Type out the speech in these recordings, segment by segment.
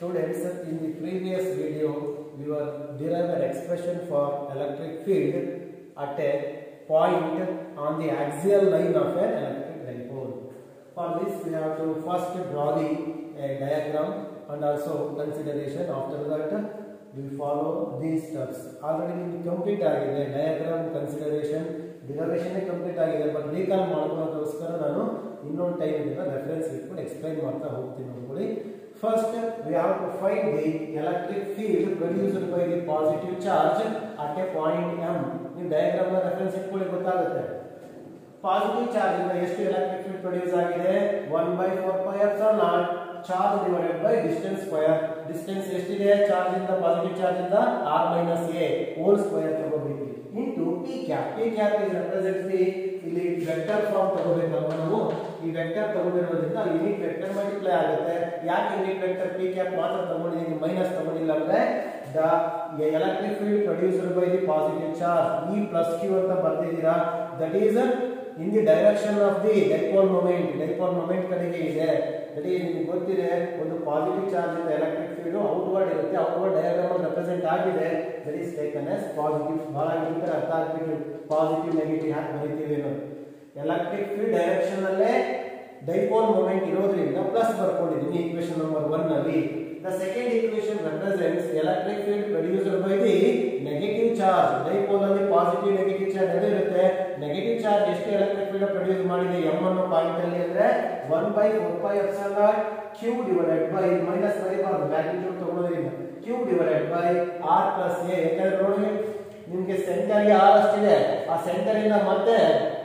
Students, in the previous video, we were derived an expression for electric field at a point on the axial line of an electric dipole. For this, we have to first draw the uh, diagram and also consideration. After that, we follow these steps. Already ನಿಮ್ಗೆ complete ಆಗಿದೆ diagram consideration derivation complete ಆಗಿದೆ but recall ಮಾಡ್ಕೊಳ್ಳೋದಕ್ಕೋಸ್ಕರ ನಾನು ಇನ್ನೊಂದು time ಇದನ್ನ reference ಇಟ್ಕೊಂಡು explain ಮಾಡ್ತಾ ಹೋಗ್ತೀನಿ ನೋಡ್ಕೊಳ್ಳಿ first we have to find the electric field produced by the positive charge at a point M ನೀವು ಡಯಾಗ್ರಾಮ್ ರೆಫರೆನ್ಸ್ ಇಟ್ಕೊಳ್ಳಿ ಗೊತ್ತಾಗುತ್ತೆ ಪಾಸಿಟಿವ್ ಚಾರ್ಜ್ ಇಂದ ಎಷ್ಟು ಎಲೆಕ್ಟ್ರಿಕ್ ಫೀಲ್ಡ್ ಪ್ರೊಡ್ಯೂಸ್ ಆಗಿದೆ one by four pi epsilon not charge divided by distance square distance ಎಷ್ಟಿದೆ charge ಇಂದ positive charge ಇಂದ R minus A whole square ತಗೋಬೇಕು into P cap P cap is represent the ಇಲ್ಲಿ vector form ತಗೋಬೇಕಲ್ವಾ ನಾವು ಈ vector ತಗೋದಿರೋದ್ರಿಂದ unit vector multiply ಆಗುತ್ತೆ ಯಾಕೆ ಯೂನಿಟ್ ವೆಕ್ಟರ್ ಪಿ ಕ್ಯಾಪ್ ಮಾತ್ರ ತಗೊಂಡಿದ್ದೀನಿ ಮೈನಸ್ ತಗೊಂಡಿಲ್ಲ ಅಂದ್ರೆ the electric field produced by the positive charge E plus Q ಅಂತ ಬರ್ತಿದ್ದೀರಾ that is in the direction of the dipole moment dipole moment ಕಡೆಗೆ ಇದೆ ದಟ್ ಈಸ್ ನಿಮಗೆ ಗೊತ್ತಿದೆ ಒಂದು ಪಾಸಿಟಿವ್ ಚಾರ್ಜ್ ಇಂದ ಎಲೆಕ್ಟ್ರಿಕ್ ಫೀಲ್ಡ್ ಔಟ್ವರ್ಡ್ ಇರುತ್ತೆ ಔಟ್ವರ್ಡ್ ಡಯಾಗ್ರಾಮ್ ರೆಪ್ರೆಸೆಂಟ್ ಆಗಿದೆ that is taken as positive ಬಹಳ ಇಂತರ ಅರ್ಥ ಆಗ್ಬೇಕು ಪಾಸಿಟಿವ್ ನೆಗೆಟಿವ್ ಹಾಕಿ ಬರೀತೀವಿ ಅನ್ನೋದು ಎಲೆಕ್ಟ್ರಿಕ್ ಫೀಲ್ಡ್ ಡೈರೆಕ್ಷನ್ ಅಲ್ಲೇ ಡೈಪೋಲ್ ಮೊಮೆಂಟ್ ಇರೋದ್ರಿಂದ ಪ್ಲಸ್ ಬರ್ಕೊಂಡಿದ್ದೀನಿ ಈಕ್ವೇಶನ್ ನಂಬರ್ ಒನ್ ಅಲ್ಲಿ the second equation represents electric field produced by the negative charge dipole ಅಲ್ಲಿ ಪಾಸಿಟಿವ್ ನೆಗೆಟಿವ್ ಚಾರ್ಜ್ ಅದೇ ಇರುತ್ತೆ ನೆಗೆಟಿವ್ ಚಾರ್ಜ್ ಎಷ್ಟು ಎಲೆಕ್ಟ್ರಿಕ್ ಫೀಲ್ಡ್ ಪ್ರೊಡ್ಯೂಸ್ ಮಾಡಿದೆ ಎಂ ಅನ್ನೋ ಪಾಯಿಂಟ್ ಅಲ್ಲಿ ಅಂದ್ರೆ one by four by epsilon Q divided by minus ಬರೀಬಾರ್ದು magnitude ತಗೊಳ್ಳೋದ್ರಿಂದ Q divided by R plus A ಯಾಕಂದ್ರೆ ನೋಡಿ ನಿಮ್ಗೆ ಸೆಂಟರ್ ಗೆ ಆರ್ ಅಷ್ಟಿದೆ ಆ ಸೆಂಟರ್ ಇಂದ ಮತ್ತೆ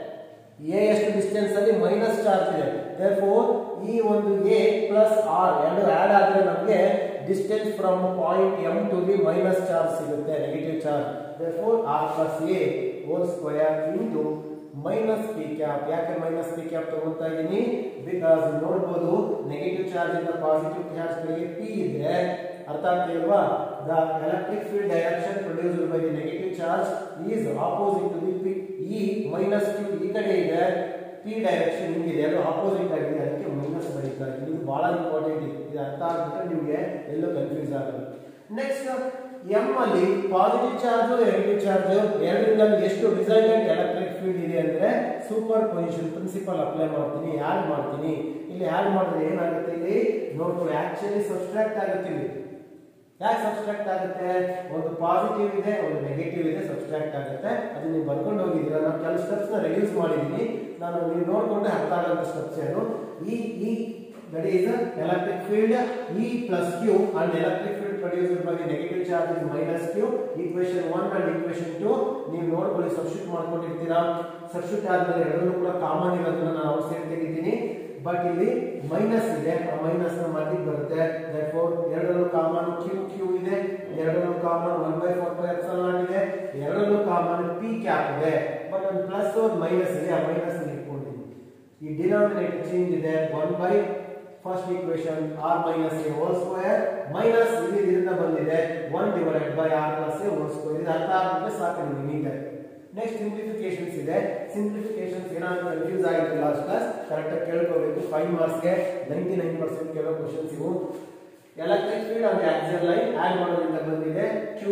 ಎ ಎಷ್ಟು ಡಿಸ್ಟೆನ್ಸ್ ಅಲ್ಲಿ ಮೈನಸ್ ಚಾರ್ಜ್ ಇದೆ ದೇರ್ಫೋರ್ ಈ ಒಂದು ಎ ಪ್ಲಸ್ ಆರ್ ಎರಡು ಆಡ್ ಆದ್ರೆ ನಮಗೆ distance from point M to the minus charge ಸಿಗುತ್ತೆ negative charge therefore R plus A whole square into minus P cap ಯಾಕೆ ಮೈನಸ್ ಪಿ ಕ್ಯಾಪ್ ತಗೊಳ್ತಾ ಇದ್ದೀನಿ ಬಿಕಾಸ್ ನೋಡ್ಬೋದು ನೆಗೆಟಿವ್ ಚಾರ್ಜ್ ಇಂದ ಪಾಸಿಟಿವ್ ಚಾರ್ಜ್ ಕಡೆಗೆ ಪಿ ಇದ್ರೆ ಅರ್ಥ ಆಗ್ತಿಲ್ವಾ the electric field direction produced by the negative charge is opposite to the P ಈ ಮೈನಸ್ ಕ್ಯೂ ಈ ಕಡೆ ಇದೆ ಪಿ ಡೈರೆಕ್ಷನ್ ಹಿಂಗಿದೆ ಅದು ಆಪೋಸಿಟ್ ಆಗಿದೆ ಅದಕ್ಕೆ ಮೈನಸ್ ಬರೀತಾರೆ ಇದು ಬಹಳ ಇಂಪಾರ್ಟೆಂಟ್ ಇದೆ ಇದು ಅರ್ಥ ಆಗ್ಬಿಟ್ರೆ ನಿಮಗೆ ಎಲ್ಲೋ ಕನ್ಫ್ಯೂಸ್ ಆಗುತ್ತೆ ನೆಕ್ಸ್ಟ್ ಎಂ ಅಲ್ಲಿ ಪಾಸಿಟಿವ್ ಚಾರ್ಜ್ ನೆಗೆಟಿವ್ ಚಾರ್ಜ್ ಎರಡರಿಂದ ಎಷ್ಟು ರಿಸಲ್ಟೆಂಟ್ ಎಲೆಕ್ಟ್ರಿಕ್ ಫೀಲ್ಡ್ ಇದೆ ಅಂದ್ರೆ ಸೂಪರ್ ಪೊಸಿಷನ್ ಪ್ರಿನ್ಸಿಪಲ್ ಅಪ್ಲೈ ಮಾಡ್ತೀನಿ ಆಡ್ ಮಾಡ್ತೀನಿ ಇಲ್ಲಿ ಆಡ್ ಮಾಡಿದ್ರೆ ಏನಾಗುತ್ತೆ ಇಲ್ಲಿ ನೋಡ್ಕೊಳ್ಳಿ ಆಕ್ಚುಲಿ ಸಬ್ಸ್ಟ್ರಾಕ್ಟ್ ಆಗುತ್ತೆ ಇಲ್ಲಿ ಯಾಕೆ ಸಬ್ಸ್ಟ್ರಾಕ್ಟ್ ಆಗುತ್ತೆ ಒಂದು ಪಾಸಿಟಿವ್ ಇದೆ ಒಂದು ನೆಗೆಟಿವ್ ಇದೆ ಸಬ್ಸ್ಟ್ರಾಕ್ಟ್ ಆಗುತ್ತೆ ಅದನ್ನ ನೀವು ಬರ್ಕೊಂಡು ಹೋಗಿದ್ದೀರಾ ನಾನು ಕೆಲವು ಸ್ಟೆಪ್ಸ್ ನ ರಿಡ್ಯೂಸ್ ಮಾಡಿದ್ದೀನಿ ನಾನು ನೀವು ನೋಡ್ಕೊಂಡು ಅರ್ಥ ಆಗೋ ಸ್ಟೆಪ್ಸ್ ಏನು ಈ ಈ that is electric field E plus Q and electric field produced by negative charge is minus Q equation one and equation two ನೀವು ನೋಡ್ಕೊಳ್ಳಿ ಸಬ್ಸ್ಟಿಟ್ಯೂಟ್ ಮಾಡ್ಕೊಂಡಿರ್ತೀರಾ ಸಬ್ಸ್ಟಿಟ್ಯೂಟ್ ಆದ್ಮೇಲೆ ಎರಡನ್ನೂ ಕೂಡ ಕಾಮನ್ ಇರೋದನ್ನ ನಾನು ಔಟ್ಸೈಡ್ ತೆಗಿತೀನಿ ಬಟ್ ಇಲ್ಲಿ ಮೈನಸ್ ಇದೆ ಆ ಮೈನಸ್ ನ ಮಧ್ಯಕ್ಕೆ ಬರುತ್ತೆ ದೇರ್ಫೋರ್ ಎರಡರಲ್ಲೂ ಕಾಮನ್ ಕ್ಯೂ ಕ್ಯೂ ಇದೆ ಎರಡರಲ್ಲೂ common one by four by epsilon ಇದೆ ಎರಡರಲ್ಲೂ ಕಾಮನ್ ಪಿ ಕ್ಯಾಪ್ ಇದೆ ಬಟ್ ಒಂದು ಪ್ಲಸ್ ಒಂದು ಮೈನಸ್ ಇದೆ ಆ ಮೈನಸ್ ಇಟ್ಕೊಂಡಿದ್ದೀನಿ ಈ ಡಿನಾಮಿನೇಟರ್ ಚೇಂಜ್ ಇದೆ one by first equation R minus A whole square minus ಇಲ್ಲಿ ಇದರಿಂದ ಬಂದಿದೆ one divided by R plus A whole square ಇದು ಅರ್ಥ ಆಗಿದ್ರೆ ಸಾಕು ನಿಮಗೆ ನೀಟಾಗಿ ನೆಕ್ಸ್ಟ್ ಸಿಂಪ್ಲಿಫಿಕೇಶನ್ಸ್ ಇದೆ ಸಿಂಪ್ಲಿಫಿಕೇಶನ್ಸ್ ಏನಾದ್ರು ಕನ್ಫ್ಯೂಸ್ ಆಗಿದ್ರೆ ಲಾಸ್ಟ್ ಕ್ಲಾಸ್ ಕರೆಕ್ಟ್ ಆಗಿ ಕೇಳ್ಕೋಬೇಕು ಫೈವ್ ಮಾರ್ಕ್ಸ್ಗೆ ನೈಂಟಿ ನೈನ್ ಪರ್ಸೆಂಟ್ ಕೇಳೋ ಕ್ವಶನ್ಸ್ ಇವು electric field on axial line add ಮಾಡೋದ್ರಿಂದ ಬಂದಿದೆ Q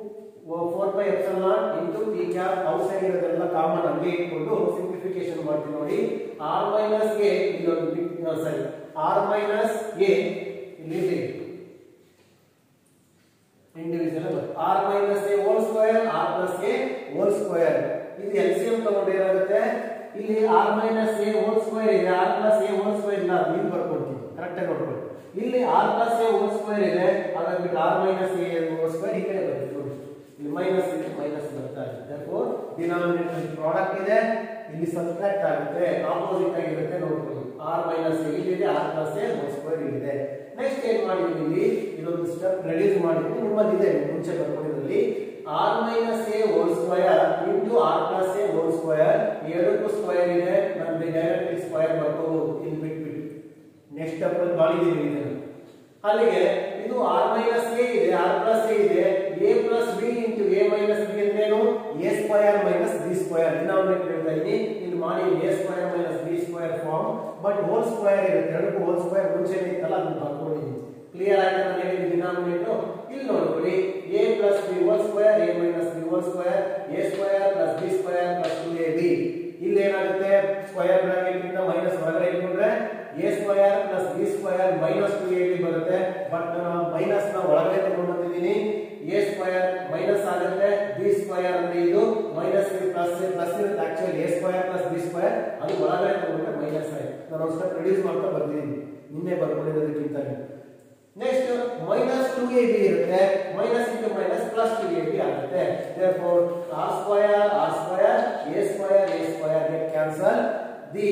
four by epsilon naught into P cap outside ಇರೋದೆಲ್ಲ ಕಾಮನ್ ಹಂಗೆ ಇಟ್ಕೊಂಡು ಸಿಂಪ್ಲಿಫಿಕೇಶನ್ ಮಾಡ್ತೀವಿ ನೋಡಿ ಆರ್ ಮೈನಸ್ ಎ ಇಲ್ಲೊಂದು ಸರಿ ಆರ್ ಮೈನಸ್ ಎ ಇಲ್ಲಿ individual r minus A whole square r plus A whole square ಇದು ಎಲ್ ಸಿ ಎಂ ತಗೊಂಡು ಏನಾಗುತ್ತೆ ಇಲ್ಲಿ r minus A whole square ಇದೆ r plus A whole square ಇಲ್ಲ ನೀವು ಬರ್ಕೊಡ್ತೀವಿ ಕರೆಕ್ಟ್ ಆಗಿ ನೋಡ್ಕೊಳ್ಳಿ ಇಲ್ಲಿ r plus A whole square ಇದೆ ಹಾಗಾಗಿ r minus A whole square ಈ ಕಡೆ ಬರುತ್ತೆ ನೋಡಿ ಇಲ್ಲಿ ಮೈನಸ್ ಇದೆ ಮೈನಸ್ ಬರ್ತಾ ಇದೆ therefore ಡಿನಾಮಿನೇಟರ್ ಪ್ರಾಡಕ್ಟ್ ಇದೆ ಇಲ್ಲಿ ಸಬ್ಟ್ರಾಕ್ಟ್ ಆಗುತ್ತೆ ಆಪೋಸಿಟ್ ಆಗಿರುತ್ತೆ ನೋಡ್ಕೊಳ್ಳಿ ಆರ್ ಮೈನಸ್ ಎ ಇಲ್ಲಿದೆ r plus A whole square ಇಲ್ಲಿದೆ ನೆಕ್ಸ್ಟ್ ಏನ್ ಮಾಡಿದ್ವಿ ಇಲ್ಲಿ ಇದೊಂದು ಸ್ಟೆಪ್ ರೆಡ್ಯೂಸ್ ಮಾಡಿದ್ವಿ ನಿಮ್ಮಲ್ಲಿ ಇದೆ ಮುಂಚೆ ಬರ್ಕೊಂಡಿದ್ರಲ್ಲಿ r minus A whole square into r plus A whole square ಎರಡಕ್ಕೂ ಸ್ಕ್ವೇರ್ ಇದೆ ನಮ್ಗೆ ಡೈರೆಕ್ಟ್ ಸ್ಕ್ವೇರ್ ಬರ್ಕೋಬಹುದು ಇಲ್ಲಿ ಬಿಟ್ಬಿಟ್ಟು ನೆಕ್ಸ್ಟ್ ಸ್ಟೆಪ್ ಅಲ್ಲಿ ಮಾಡಿದೀವಿ ಇದನ್ನು ಅಲ್ಲಿಗೆ ಇದು ಆರ್ ಮೈನಸ್ ಎ ಇದೆ ಆರ್ ಪ್ಲಸ್ ಎ ಇದೆ a plus b into a minus b ಅಂದ್ರೇನು a square minus b square denominator ಹೇಳ್ತಾ ಇದೀನಿ ಇಲ್ಲಿ ಮಾಡಿ a square minus b square form but whole square ಇರುತ್ತೆ ಎರಡಕ್ಕೂ ಹೋಲ್ ಸ್ಕ್ವಯರ್ ಮುಂಚೆನೇ ಇತ್ತಲ್ಲ ಅದನ್ನ ಬರ್ಕೊಂಡಿದ್ದೀನಿ ಕ್ಲಿಯರ್ ಆಯ್ತಾ ನಾನು ಹೇಳಿದ ಡಿನಾಮಿನೇಟರ್ ಇಲ್ಲಿ ನೋಡ್ಕೊಳ್ಳಿ a plus b whole square a minus b whole square a square plus b square plus two a b ಇಲ್ಲಿ ಏನಾಗುತ್ತೆ ಸ್ಕ್ವೇರ್ ಬ್ರಾಕೆಟ್ ಇಂದ ಮೈನಸ್ ಹೊರಗಡೆ ಇಟ್ಕೊಂಡ್ರೆ a square plus b square minus two a b ಬರುತ್ತೆ but ನಾನು minus ನ ಒಳಗಡೆ ತಗೊಂಡು ಬಂದಿದ್ದೀನಿ a ಸ್ಕ್ವೇರ್ ಮೈನಸ್ ಆಗುತ್ತೆ b ಸ್ಕ್ವೇರ್ ಅಂದ್ರೆ ಇದು ಮೈನಸ್ ಪ್ಲಸ್ ಪ್ಲಸ್ ಇರುತ್ತೆ actually a square plus b square ಅದು ಒಳಗಡೆ ತಗೊಂಡ್ರೆ ಮೈನಸ್ ಆಯ್ತು ನಾನು ಒಂದು ಸ್ಟೆಪ್ ರಿಡ್ಯೂಸ್ ಮಾಡ್ತಾ ಬರ್ತೀನಿ ನಿನ್ನೆ ಬರ್ಕೊಂಡಿರೋದಕ್ಕಿಂತ next minus two a b ಇರುತ್ತೆ minus into minus plus two a b ಆಗುತ್ತೆ therefore r square r square a square a square get cancel the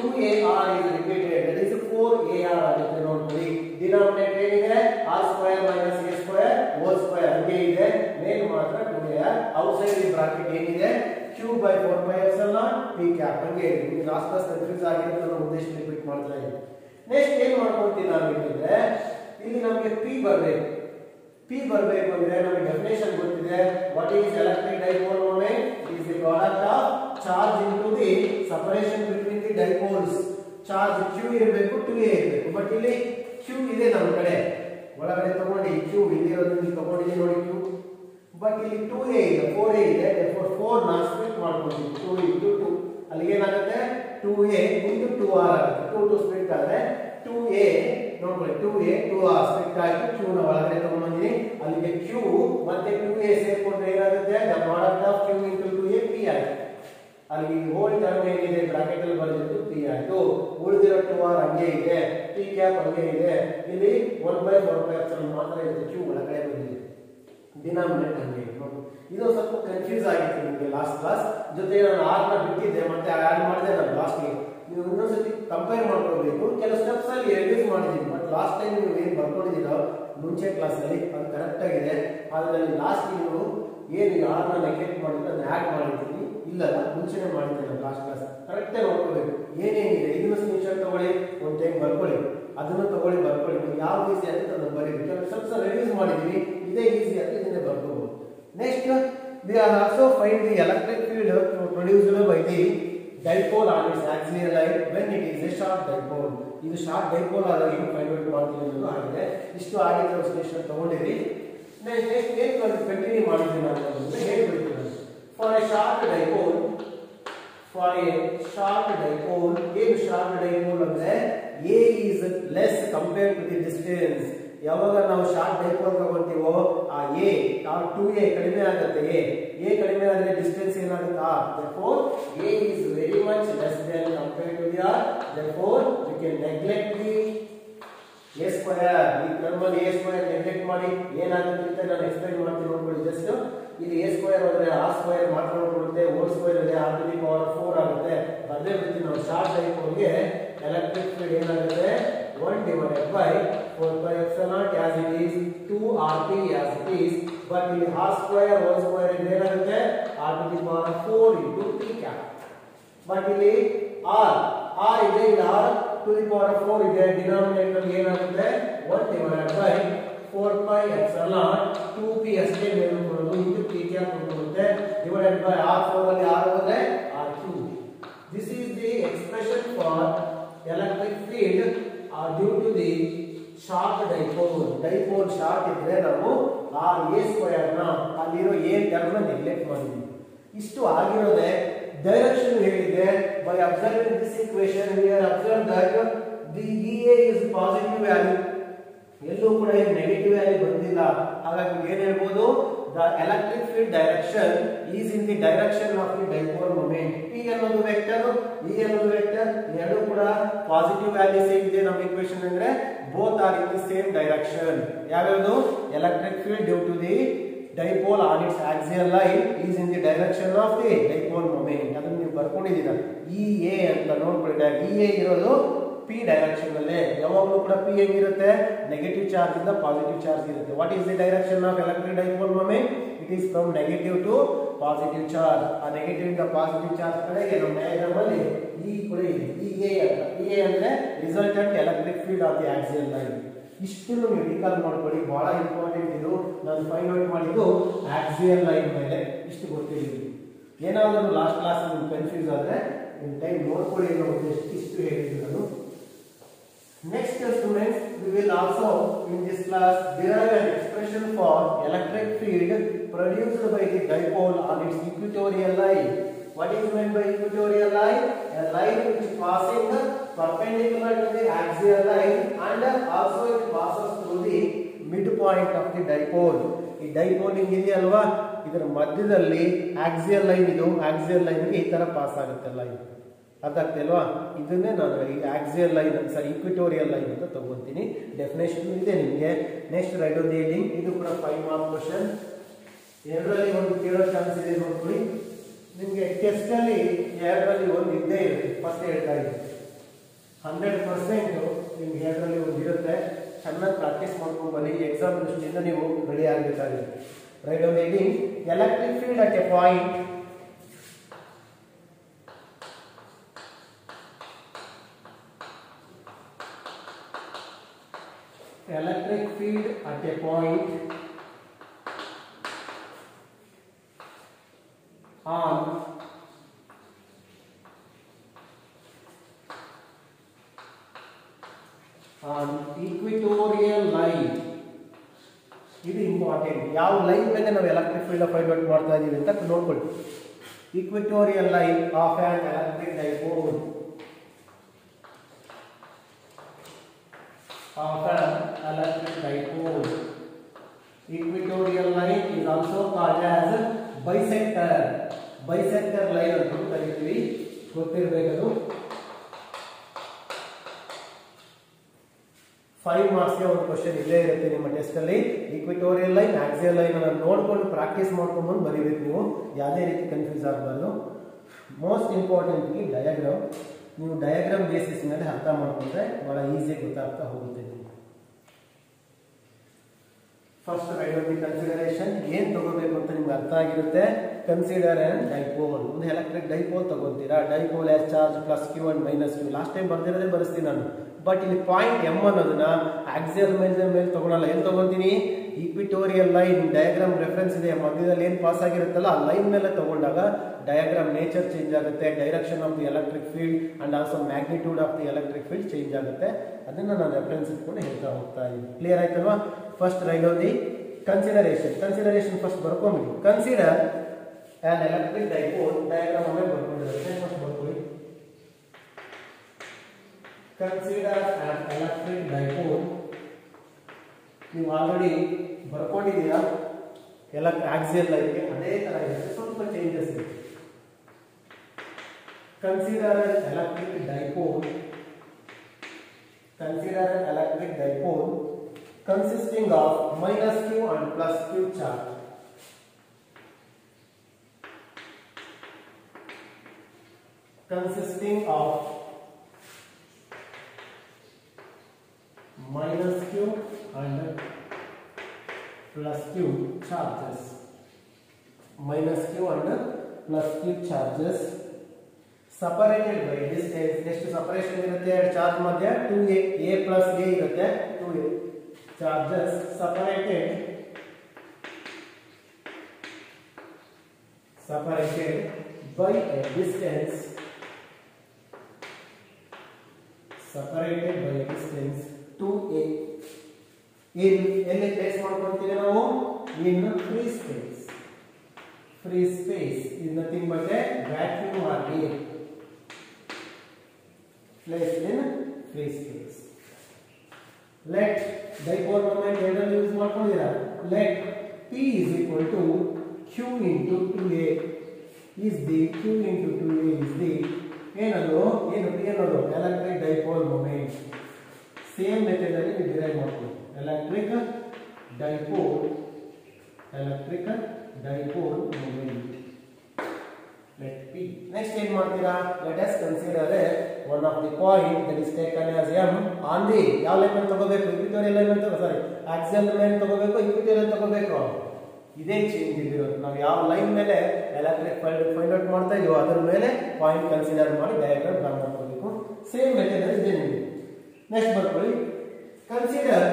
2ar is repeated that is 4ar ಆಗುತ್ತೆ ನೋಡ್ಕೊಳ್ಳಿ denominator ಏನಿದೆ r square minus a square whole square ಹಂಗೆ ಇದೆ ಮೇಲ್ ಮಾತ್ರ 2ar outside ಈ bracket ಏನಿದೆ q by 4 pi epsilon p cap ಹಂಗೆ ಇದೆ ನಿಮಗೆ ಲಾಸ್ಟ್ ಕ್ಲಾಸ್ ಕನ್ಫ್ಯೂಸ್ ಆಗಿದೆ ಅನ್ನೋ ಉದ್ದೇಶ ರಿಪೀಟ್ ಮಾಡ್ತಾ ಇದ್ದೀನಿ ನೆಕ್ಸ್ಟ್ ಏನ್ ಮಾಡ್ಕೊಳ್ತೀವಿ ನಾವು ಅಂತಂದ್ರೆ ಇಲ್ಲಿ ನಮಗೆ p ಬರಬೇಕು p ಬರಬೇಕು ಅಂದ್ರೆ ನಮಗೆ ಡೆಫಿನೇಷನ್ ಗೊತ್ತಿದೆ what is electric dipole moment is the product of charge into the separation between the dipoles charge q ಇರಬೇಕು 2a ಇರಬೇಕು ಬಟ್ ಇಲ್ಲಿ q ಇದೆ ನಮ್ಮ ಕಡೆ ಒಳಗಡೆ ತಗೊಂಡು q ಇಲ್ಲಿರೋದು ಇಲ್ಲಿ ತಗೊಂಡಿದ್ದೀನಿ ನೋಡಿ q ಬಟ್ ಇಲ್ಲಿ 2a ಇದೆ 4a ಇದೆ therefore 4 ನ ಸ್ಪ್ಲಿಟ್ ಮಾಡ್ಕೊಳ್ತೀವಿ 2 into 2 ಅಲ್ಲಿಗೆ ಏನಾಗುತ್ತೆ 2a into 2r ಆಗುತ್ತೆ 2 2 ಸ್ಪ್ಲಿಟ್ ಆದ್ರೆ 2a ನೋಡ್ಕೊಳ್ಳಿ 2a 2r ಸ್ಪ್ಲಿಟ್ ಆಗಿ q ನ ಒಳಗಡೆ ತಗೊಂಡ್ಬಂದಿನಿ ಅಲ್ಲಿಗೆ q ಮತ್ತೆ 2a ಸೇರ್ಕೊಂಡ್ರೆ ಏನಾಗುತ್ತೆ the product of q into 2a p ಆಗುತ್ತೆ ಅಲ್ಲಿ ಹೋಲ್ ಟರ್ಮ್ ಏನಿದೆ ಬ್ರಾಕೆಟ್ ಅಲ್ಲಿ ಬರೆದಿದ್ದು p ಆಯ್ತು ಉಳಿದಿರೋ 2r ಹಂಗೆ ಇದೆ p ಕ್ಯಾಪ್ ಹಂಗೆ ಇದೆ ಇಲ್ಲಿ 1 ಬೈ 4 ಬೈ ಎಪ್ಸಿಲಾನ್ ಮಾತ್ರ ಇರುತ್ತೆ q ಒಳಗಡೆ ಬಂದಿದೆ ಡಿನಾಮಿನೇಟ್ ಹಂಗೆ ಇದೆ ನೋಡಿ. ಇದು ಸ್ವಲ್ಪ ಕನ್ಫ್ಯೂಸ್ ಆಗಿತ್ತು ನಿಮಗೆ ಲಾಸ್ಟ್ ಕ್ಲಾಸ್ ಜೊತೆ ನಾನು ಆರ್ ನ ಬಿಟ್ಟಿದ್ದೆ ಮತ್ತೆ ಆಡ್ ಮಾಡಿದೆ ನಾನು ಲಾಸ್ಟ್ ಗೆ ನೀವು ಇನ್ನೊಂದ್ಸತಿ ಕಂಪೇರ್ ಮಾಡ್ಕೋಬೇಕು ಕೆಲವು ಸ್ಟೆಪ್ಸ್ ಅಲ್ಲಿ ರಿವ್ಯೂಸ್ ಮಾಡಿದ್ದೀನಿ ಬಟ್ ಲಾಸ್ಟ್ ಟೈಮ್ ನೀವು ಏನು ಬರ್ಕೊಂಡಿದ್ದೀರೋ ಮುಂಚೆ ಕ್ಲಾಸ್ ಅಲ್ಲಿ ಅದು ಕರೆಕ್ಟ್ ಆಗಿದೆ ಆದ್ರೆ ಅಲ್ಲಿ ಲಾಸ್ಟ್ ನೀವು ಏನು ಆರ್ ನ ನೆಗ್ಲೆಕ್ಟ್ ಮಾಡಿದ್ರೆ ಅದನ್ನ ಆಡ್ ಮಾಡಿದ್ದೀನಿ ಇಲ್ಲಲ್ಲ ಮುಂಚೆನೆ ಮಾಡಿದ್ದೆ ನಾನು ಲಾಸ್ಟ್ ಕ್ಲಾಸ್ ಕರೆಕ್ಟ್ ಆಗಿ ನೋಡ್ಕೋಬೇಕು ಏನೇನಿದೆ ಇದನ್ನ ಸ್ಕ್ರೀನ್ಶಾಟ್ ತಗೊಳ್ಳಿ ಒಂದು ಟೈಮ್ ಬರ್ಕೊಳ್ಳಿ ಅದನ್ನು ತಗೊಳ್ಳಿ ಬರ್ಕೊಳ್ಳಿ ನೀವು ಯಾವ್ದು ಈಸಿ ಅಂತ ಅದನ್ನ ಬರೀರಿ ಕೆಲವು ಸ್ವಲ್ಪ ರಿವ್ಯೂಸ್ ಮಾಡಿದೀವಿ ಇದೇ ಈಸಿ ಅಂತ ಇದನ್ನೇ ಬರ್ಕೋಬಹುದು next we are also find the electric field produced by the dipole on its axial line when it is a short dipole ಇದು ಶಾರ್ಟ್ ಡೈಪೋಲ್ ಆದಾಗ ಏನು ಫೈಂಡ್ ಔಟ್ ಮಾಡ್ತೀವಿ ಅನ್ನೋದು ಆಗಿದೆ ಇಷ್ಟು ಆಗಿದ್ರೆ ಸ್ಟೇಷನ್ ತಗೊಂಡಿರಿ ನೆಕ್ಸ್ಟ್ ಏನು ಕಂಟಿನ್ಯೂ ಮಾಡಿದ್ದೀನಿ ನಾನು ಅಂದ್ರೆ ಹೇಳ್ಬಿಡ್ತೀನಿ ನಾನು for a short dipole for a short dipole ಏನು ಶಾರ್ಟ್ ಡೈಪೋಲ್ ಅಂದ್ರೆ a is less compare to the distance ಯಾವಾಗ ನಾವು ಶಾರ್ಟ್ ಡೈಪೋಲ್ ತಗೊಂತೀವೋ ಆ ಎ ಆ ಟು ಎ ಕಡಿಮೆ ಆಗುತ್ತೆ ಎ ಎ ಕಡಿಮೆ ಆದ್ರೆ ಡಿಸ್ಟೆನ್ಸ್ ಏನಾಗುತ್ತಾ therefore a is very much less than compared to the r therefore we can neglect the a square ಈ ಟರ್ಮ್ ಅಲ್ಲಿ a ಸ್ಕ್ವೇರ್ ನೆಗ್ಲೆಕ್ಟ್ ಮಾಡಿ ಏನಾಗುತ್ತೆ ಅಂತ ನಾನು ಎಕ್ಸ್ಪ್ಲೈನ್ ಮಾಡ್ತೀನಿ ನೋಡ್ಕೊಳ್ಳಿ ಜಸ್ಟ್ ಇಲ್ಲಿ a ಸ್ಕ್ವೇರ್ ಹೋದ್ರೆ r ಸ್ಕ್ವೇರ್ ಮಾತ್ರ ನೋಡ್ಕೊಳ್ಳುತ್ತೆ ಹೋಲ್ ಸ್ಕ್ವೇರ್ ಇದೆ r ಟು ದಿ ಪವರ್ 4 ಆಗುತ್ತೆ ಅದೇ ರೀತಿ ನಾವು ಶಾರ್ಟ್ ಡೈಪೋಲ್ಗೆ ಎಲೆಕ್ಟ್ರಿಕ್ ಫೀಲ್ಡ್ ಏನಾಗುತ್ತೆ 1 divided by 4 pi epsilon as it is 2 rp as it is but ಇಲ್ಲಿ r ಸ್ಕ್ವೇರ್ ಹೋಲ್ ಸ್ಕ್ವೇರ್ ಇದೆ ಏನಾಗುತ್ತೆ r to the power 4 into p cap but ಇಲ್ಲಿ r r ಇದೆ ಇಲ್ಲಿ r ಟು ದಿ ಪವರ್ 4 ಇದೆ denominator ಏನಾಗುತ್ತೆ 1 divided by 4 pi epsilon 2p ಅಷ್ಟೇ ಮೇಲೆ ಕೊಡೋದು ಇಂಟು p ಕ್ಯಾಪ್ ಕೊಡುತ್ತೆ ಡಿವೈಡೆಡ್ ಬೈ r 4 ಅಲ್ಲಿ r ಹೋದ್ರೆ r cube this is the expression for electric field due to the short dipole dipole short ಇದ್ರೆ ನಾವು ಆ ಎ ಸ್ಕ್ವೇರ್ ನ ಅಲ್ಲಿರೋ ಎ ಟರ್ಮ್ ನೆಗ್ಲೆಕ್ಟ್ ಮಾಡಿದ್ವಿ ಇಷ್ಟು ಆಗಿರೋದೆ ಡೈರೆಕ್ಷನ್ ಹೇಳಿದೆ by observing this equation we are observe that the e a is positive value ಎಲ್ಲೂ ಕೂಡ ಇಲ್ಲಿ ನೆಗೆಟಿವ್ ವ್ಯಾಲ್ಯೂ ಬಂದಿಲ್ಲ ಹಾಗಾಗಿ ಏನ್ ಹೇಳ್ಬೋದು the electric field direction is in the direction of the dipole moment p ಅನ್ನೋದು ವೆಕ್ಟರ್ ಇ ಅನ್ನೋದು vector ಎರಡು ಕೂಡ ಪಾಸಿಟಿವ್ ವ್ಯಾಲ್ಯೂಸ್ ಏನಿದೆ ನಮ್ಮ ಇಕ್ವೇಶನ್ ಅಂದ್ರೆ both are in the same direction ಯಾವ್ಯಾವುದು electric field due to the dipole on it's axial line is in the direction of the dipole moment ಅದನ್ನ ನೀವು ಬರ್ಕೊಂಡಿದ್ದೀರಾ ಇ ಎ ಅಂತ ನೋಡ್ಕೊಳ್ಳಿ ಇ ಎ ಇರೋದು ಪಿ ಡೈರೆಕ್ಷನ್ ಅಲ್ಲೇ ಯಾವಾಗಲೂ ಕೂಡ ಪಿ ಹೆಂಗಿರುತ್ತೆ ನೆಗೆಟಿವ್ ಚಾರ್ಜ್ ಇಂದ ಪಾಸಿಟಿವ್ ಚಾರ್ಜ್ ಇರುತ್ತೆ what is the direction of electric dipole moment it is from negative to positive charge ಆ ನೆಗೆಟಿವ್ ಇಂದ ಪಾಸಿಟಿವ್ ಚಾರ್ಜ್ ಕಡೆಗೆ ನಮ್ಮ ಡಯಾಗ್ರಾಮ್ ಅಲ್ಲಿ ಈ ಕೂಡ ಇದೆ ಇ ಎ ಅಂತ ಇ ಎ ಅಂದ್ರೆ resultant electric field of the axial line ಇಷ್ಟನ್ನು ನೀವು ರೀಕಾಲ್ ಮಾಡ್ಕೊಳ್ಳಿ ಬಹಳ ಇಂಪಾರ್ಟೆಂಟ್ ಇದು ನಾನು ಫೈಂಡ್ ಔಟ್ ಮಾಡಿದ್ದು ಆಕ್ಸಿಯಲ್ ಲೈನ್ ಮೇಲೆ ಇಷ್ಟು ಗೊತ್ತಿರಲಿ ಏನಾದರೂ ಲಾಸ್ಟ್ ಕ್ಲಾಸ್ ನಿಮ್ಗೆ ಕನ್ಫ್ಯೂಸ್ ಆದ್ರೆ ನಿಮ್ಮ ಟೈಮ್ ನೋಡ್ಕೊಳ್ಳಿ ಅನ್ನೋ ಉದ್ದೇಶ ಇಷ್ಟು ಹೇಳಿದ್ದು ನಾನು Next students, we will also in this class derive an expression for electric field produced by the dipole on its equatorial line. What is meant by equatorial line? A line which is passing perpendicular to the axial line and also it passes through the midpoint of the dipole. ಈ dipole ಇದೆಯಲ್ವಾ ಇದರ ಮಧ್ಯದಲ್ಲಿ axial line ಇದು axial ಲೈನ್ಗೆ ಈ ತರ pass ಆಗುತ್ತೆ line ಅರ್ಥ ಆಗ್ತಿಲ್ವಾ ಇದನ್ನೇ ನಾನು ಈ axial line sorry equatorial line ಅಂತ ತಗೊಂತೀನಿ ಡೆಫಿನೇಷನ್ ಇದೆ ನಿಮಗೆ next write on the heading ಇದು ಕೂಡ ಫೈವ್ ಮಾರ್ಕ್ ಕ್ವಶನ್ ಎರಡರಲ್ಲಿ ಒಂದು ಕೇಳೋ ಚಾನ್ಸ್ ಇದೆ ನೋಡ್ಕೊಳ್ಳಿ ನಿಮಗೆ ಟೆಸ್ಟ್ ಅಲ್ಲಿ ಎರಡರಲ್ಲಿ ಒಂದು ಇದ್ದೇ ಇದೆ ಫಸ್ಟ್ ಹೇಳ್ತಾ ಇದೆ ಹಂಡ್ರೆಡ್ ಪರ್ಸೆಂಟ್ ನಿಮ್ಗೆ ಎರಡರಲ್ಲಿ ಒಂದು ಇರುತ್ತೆ ಚೆನ್ನಾಗಿ ಪ್ರಾಕ್ಟೀಸ್ ಮಾಡ್ಕೊಂಡು ಬನ್ನಿ ಎಕ್ಸಾಮ್ ದೃಷ್ಟಿಯಿಂದ ನೀವು ರೆಡಿ ಆಗಬೇಕಾಗಿದೆ write on the heading electric field at a point electric field at a point on on equatorial line ಇದು ಇಂಪಾರ್ಟೆಂಟ್ ಯಾವ ಲೈನ್ ಮೇಲೆ ನಾವು ಎಲೆಕ್ಟ್ರಿಕ್ ಫೀಲ್ಡ್ ಫೈಂಡ್ ಔಟ್ ಮಾಡ್ತಾ ಇದೀವಿ ಅಂತ ನೋಡ್ಕೊಳ್ಳಿ equatorial line of an electric dipole of an electric dipole. Equatorial line is also called as bisector. Bisector line ಅಂತ ಕರಿತೀವಿ ಗೊತ್ತಿರಬೇಕದು ಫೈವ್ ಮಾರ್ಕ್ಸ್ಗೆ ಒಂದು ಕ್ವಶನ್ ಇಲ್ಲೇ ಇರುತ್ತೆ ನಿಮ್ಮ ಟೆಸ್ಟ್ ಅಲ್ಲಿ ಈಕ್ವಿಟೋರಿಯಲ್ ಲೈನ್ ಆಕ್ಸಿಯಲ್ ಲೈನ್ ಅನ್ನು ನೋಡ್ಕೊಂಡು ಪ್ರಾಕ್ಟೀಸ್ ಮಾಡ್ಕೊಂಡು ಬರೀಬೇಕು ನೀವು ಯಾವುದೇ ರೀತಿ ಕನ್ಫ್ಯೂಸ್ ಆಗಬಾರ್ದು ಮೋಸ್ಟ್ ಇಂಪಾರ್ಟೆಂಟ್ಲಿ ಡಯಾಗ್ರಾಮ್ ನೀವು ಡಯಾಗ್ರಾಮ್ ಬೇಸಿಸ್ ಮೇಲೆ ಅರ್ಥ ಮಾಡ್ಕೊಂಡ್ರೆ ಬಹಳ ಈಸಿ ಗೊತ್ತಾಗ್ತಾ ಹೋಗುತ್ತೆ ಫಸ್ಟ್ ರೈಟ್ ದಿ ಕನ್ಸಿಡರೇಷನ್ ಏನ್ ತಗೋಬೇಕು ಅಂತ ನಿಮ್ಗೆ ಅರ್ಥ ಆಗಿರುತ್ತೆ ಕನ್ಸಿಡರ್ ಅಂಡ್ ಡೈಪೋಲ್ ಒಂದು ಎಲೆಕ್ಟ್ರಿಕ್ ಡೈಪೋಲ್ ತಗೊಂತೀರಾ dipole as charge plus Q and minus q last time ಬರ್ದಿರೋದೇ ಬರೆಸ್ತೀನಿ ನಾನು ಬಟ್ ಇಲ್ಲಿ ಪಾಯಿಂಟ್ ಎಮ್ ಅನ್ನೋದನ್ನ ಆಕ್ಸಿಯಲ್ ಮೇಲೆ ಮೇಲೆ ತಗೊಳಲ್ಲ ಏನ್ ತಗೊಂತೀನಿ ಈಕ್ವಿಟೋರಿಯಲ್ ಲೈನ್ ಡಯಾಗ್ರಾಮ್ ರೆಫರೆನ್ಸ್ ಇದೆ ಮಧ್ಯದಲ್ಲಿ ಏನ್ ಪಾಸ್ ಆಗಿರುತ್ತಲ್ಲ ಆ ಲೈನ್ ಮೇಲೆ ತಗೊಂಡಾಗ ಡಯಾಗ್ರಾಮ್ ನೇಚರ್ ಚೇಂಜ್ ಆಗುತ್ತೆ direction of the electric field and also magnitude of the electric field change ಆಗುತ್ತೆ ಅದನ್ನ ನಾನು ರೆಫರೆನ್ಸ್ ಇಟ್ಕೊಂಡು ಹೇಳ್ತಾ ಹೋಗ್ತಾ ಇದ್ದೀನಿ ಕ್ಲಿಯರ್ ಆಯ್ತಲ್ವಾ first write on the consideration consideration first ಬರ್ಕೊಂಬಿಡಿ consider an electric dipole diagram ಆಮೇಲೆ ಬರ್ಕೊಂಡಿರುತ್ತೆ ಫಸ್ಟ್ ಬರ್ಕೊಳ್ಳಿ ಕನ್ಸಿಡರ್ ಆನ್ ಎಲೆಕ್ಟ್ರಿಕ್ ಡೈಪೋಲ್ ನೀವು ಆಲ್ರೆಡಿ ಬರ್ಕೊಂಡಿದ್ದೀರಾ ಎಲ್ಲ ಆಕ್ಸಿಯಲ್ ಲೈನ್ಗೆ ಅದೇ ತರ ಇದೆ ಸ್ವಲ್ಪ ಚೇಂಜಸ್ ಇದೆ consider electric dipole consider an electric dipole consisting of minus q and plus q charge. Consisting of minus q and plus q charges. Minus q and plus q charges separated by distance next separation ಇರುತ್ತೆ ಎರಡು charge ಮಧ್ಯೆ 2a a plus a ಇರುತ್ತೆ 2a charges separated separated by a distance separated by a distance 2a in ಎಲ್ಲಿ place ಮಾಡ್ಕೊಳ್ತೀವಿ ನಾವು in free space free space is nothing but a vacuum or air placed in free space. Let dipole moment ಎರಡನ್ನು use ಮಾಡ್ಕೊಂಡಿದ್ದೀರಾ let p is equal to q into 2a is the q into 2a is the ಏನದು ಏನು p ಅನ್ನೋದು electric dipole moment same method ಅಲ್ಲಿ ನೀವು derive ಮಾಡ್ಕೊಳ್ಳಿ electric dipole electric dipole moment let p next ಏನ್ ಮಾಡ್ತೀರಾ let us consider a one of the point that is taken as m on the ಯಾವ line ಮೇಲೆ ತಗೋಬೇಕು equatorial line ಅಂತ sorry axial line ತಗೋಬೇಕು ಇಕ್ವಿಟೋರಿಯಲ್ ತಗೋಬೇಕು ಇದೇ ಚೇಂಜ್ ಇಲ್ಲಿರೋದು ನಾವು ಯಾವ ಲೈನ್ ಮೇಲೆ ಎಲೆಕ್ಟ್ರಿಕ್ ಫೈಂಡ್ ಫೈಂಡ್ ಔಟ್ ಮಾಡ್ತಾ ಇದೀವೋ ಅದರ ಮೇಲೆ ಪಾಯಿಂಟ್ ಕನ್ಸಿಡರ್ ಮಾಡಿ ಡಯಾಗ್ರಾಮ್ ಡ್ರಾ ಮಾಡ್ಕೋಬೇಕು ಸೇಮ್ ಮೆಥಡ್ ಇದೆ ನಿಮಗೆ ನೆಕ್ಸ್ಟ್ ಬರ್ಕೊಳ್ಳಿ ಕನ್ಸಿಡರ್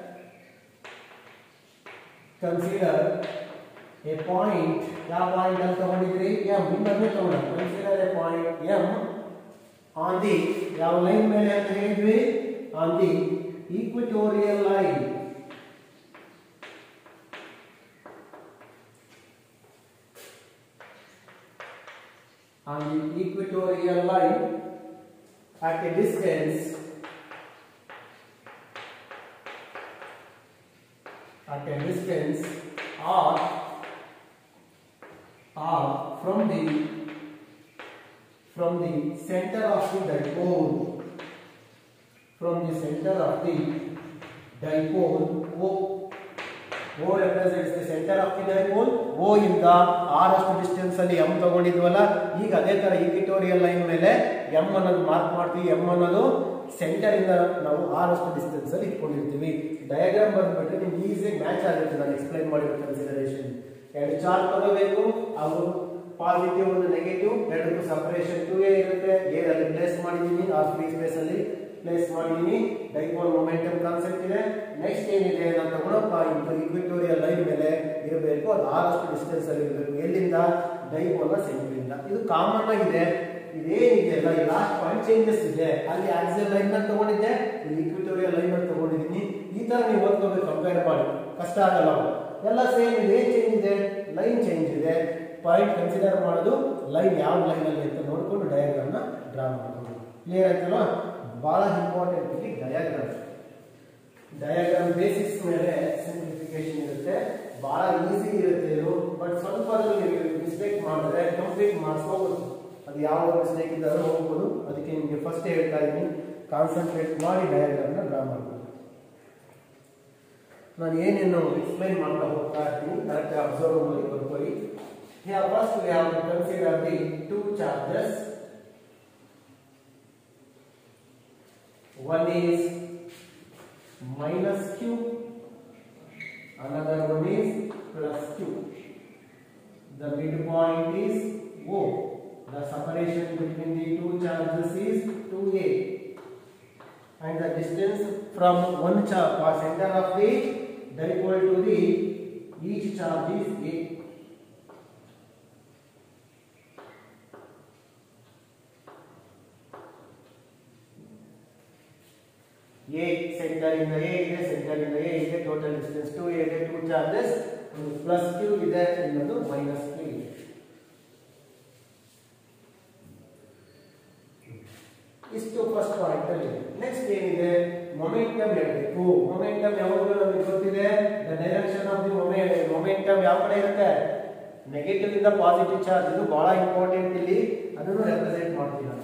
ಕನ್ಸಿಡರ್ ಎ ಪಾಯಿಂಟ್ ಯಾವ ಪಾಯಿಂಟ್ ಅಂತ ತಗೊಂಡಿದ್ರಿ ಎಂ ಇನ್ನೊಂದು ತಗೊಂಡ consider a point m on the ಯಾವ ಲೈನ್ ಮೇಲೆ ಅಂತ ಹೇಳಿದ್ವಿ on the equatorial line. On the equatorial line at a distance at a distance r r from the from the center of the dipole from the center of the dipole O O represents the center of the dipole O ಇಂದ R ಅಷ್ಟು distance ಅಲ್ಲಿ M ತಗೊಂಡಿದ್ವಲ್ಲ ಈಗ ಅದೇ ತರ equatorial line ಮೇಲೆ M ಅನ್ನೋದು mark ಮಾಡ್ತೀವಿ M ಅನ್ನೋದು ಸೆಂಟರ್ ಇಂದ ನಾವು R ಅಷ್ಟು ಡಿಸ್ಟೆನ್ಸ್ ಅಲ್ಲಿ ಇಟ್ಕೊಂಡಿರ್ತೀವಿ ಡಯಾಗ್ರಾಮ್ ಬಂದ್ಬಿಟ್ರೆ ನಿಮ್ಗೆ ಈಸಿಯಾಗಿ ಮ್ಯಾಚ್ ಆಗುತ್ತೆ ನಾನು ಎಕ್ಸ್ಪ್ಲೈನ್ ಮಾಡಿರೋ ಕನ್ಸಿಡರೇಷನ್ ಎರಡು ಚಾರ್ಟ್ ತಗೋಬೇಕು ಅವು ಪಾಸಿಟಿವ್ ಒಂದು ನೆಗೆಟಿವ್ ಎರಡಕ್ಕೂ ಸಪರೇಷನ್ ಟು ಎ ಇರುತ್ತೆ ಎ ಅಲ್ಲಿ ಪ್ಲೇಸ್ ಮಾಡಿದೀನಿ ಆ ಫ್ರೀ ಸ್ಪೇಸ್ ಅಲ್ಲಿ ಪ್ಲೇಸ್ ಮಾಡಿದೀನಿ ಡೈಪೋಲ್ ಮೊಮೆಂಟಮ್ ಕಾನ್ಸೆಪ್ಟ್ ಇದೆ ನೆಕ್ಸ್ಟ್ ಏನಿದೆ ನಾನು ತಗೊಳಪ್ಪ ಇದು ಇಕ್ವಿಟೋರಿಯಲ್ ಲೈನ್ ಮೇಲೆ ಇರಬೇಕು ಅದು ಆದಷ್ಟು ಡಿಸ್ಟೆನ್ಸ್ ಅಲ್ಲಿ ಇರಬೇಕು ಎಲ್ಲಿಂದ ಡೈಪೋಲ್ ಸೆಂಟರ್ ಇಂದ ಇದು ಕಾಮನ್ ಆಗಿದೆ ಇದೇನಿದೆ ಅಲ್ಲ ಈ ಲಾಸ್ಟ್ ಪಾಯಿಂಟ್ ಚೇಂಜಸ್ ಇದೆ ಅಲ್ಲಿ ಆಕ್ಸಿಯಲ್ ಲೈನ್ ನ ತಗೊಂಡಿದ್ದೆ ಇಲ್ಲಿ ಇಕ್ವಿಟೋರಿಯಲ್ ಲೈನ್ ನ ತಗೊಂಡಿದ್ದೀನಿ ಈ ತರ ನೀವು ಓದ್ಕೋಬೇಕು ಕಂಪೇರ್ ಮಾಡಿ ಕಷ್ಟ ಆಗಲ್ಲ ಅವು. ಎಲ್ಲ ಸೇಮ್ ಇದೆ ಏನ್ ಚೇಂಜ್ ಇದೆ ಲೈನ್ ಚೇಂಜ್ ಇದೆ ಪಾಯಿಂಟ್ ಕನ್ಸಿಡರ್ ಮಾಡೋದು ಲೈನ್ ಯಾವ ಲೈನ್ ಅಲ್ಲಿ ಅಂತ ನೋಡ್ಕೊಂಡು ಡಯಾಗ್ರಾಮ್ ನ ಡ್ರಾ ಮಾಡ್ಕೊಂಡು ಕ್ಲಿಯರ್ ಆಯ್ತಲ್ವಾ ಬಹಳ ಇಂಪಾರ್ಟೆಂಟ್ ಇಲ್ಲಿ ಡಯಾಗ್ರಾಮ್ ಡಯಾಗ್ರಾಮ್ ಬೇಸಿಸ್ ಮೇಲೆ ಸಿಂಪ್ಲಿಫಿಕೇಶನ್ ಇರುತ್ತೆ ಬಹಳ ಈಸಿ ಇರುತ್ತೆ ಇದು ಬಟ್ ಸ್ವಲ್ಪ ಮಿಸ್ಟೇಕ್ ಮಾಡಿದ್ರೆ ಕಂಪ್ಲೀಟ್ ಮಾರ್ಕ್ಸ್ ಹೋಗುತ್ತೆ ಅದು ಯಾವ ಮಿಸ್ಟೇಕ್ ಇದ್ದಾರೋ ಹೋಗ್ಬೋದು ಅದಕ್ಕೆ ನಿಮಗೆ ಫಸ್ಟ್ ಹೇಳ್ತಾ ಇದ್ದೀನಿ ಕಾನ್ಸಂಟ್ರೇಟ್ ಮಾಡಿ ಡಯಾಗ್ರಾಮ್ ನ ಡ್ರಾ ಮಾಡ್ಬೋದು ನಾನು ಏನೇನು ಎಕ್ಸ್ಪ್ಲೈನ್ ಮಾಡ್ತಾ ಹೋಗ್ತಾ ಇರ್ತೀನಿ ಕರೆಕ್ಟ್ ಅಬ್ಸರ್ವ್ ಮಾಡಿ ಬರ್ಕೊಳ್ಳಿ Here first we have to consider the two charges. One is minus q, another one is plus q. The midpoint is O. The separation between the two charges is 2a. And the distance from one charge center of the dipole to the each charge is a. A centre ಇಂದ a ಇದೆ centre ಇಂದ a ಇದೆ total distance two a ಇದೆ two charges ಒಂದು plus q ಇದೆ ಇನ್ನೊಂದು minus q ಇದೆ ಇಷ್ಟು ಫಸ್ಟ್ ಪಾಯಿಂಟ್ ಅಲ್ಲಿ ನೆಕ್ಸ್ಟ್ ಏನಿದೆ ಮೊಮೆಂಟಮ್ ಹೇಳಬೇಕು ಮೊಮೆಂಟಮ್ ಯಾವಾಗಲೂ ನಮಗೆ ಗೊತ್ತಿದೆ the direction of the momentum ಯಾವ ಕಡೆ ಇರುತ್ತೆ ನೆಗೆಟಿವ್ ಇಂದ ಪಾಸಿಟಿವ್ ಚಾರ್ಜ್ ಇದು ಬಹಳ ಇಂಪಾರ್ಟೆಂಟ್ ಇಲ್ಲಿ ಅದನ್ನು ರೆಪ್ರೆಸೆಂಟ್ ಮಾಡ್ತೀವಿ ನಾನು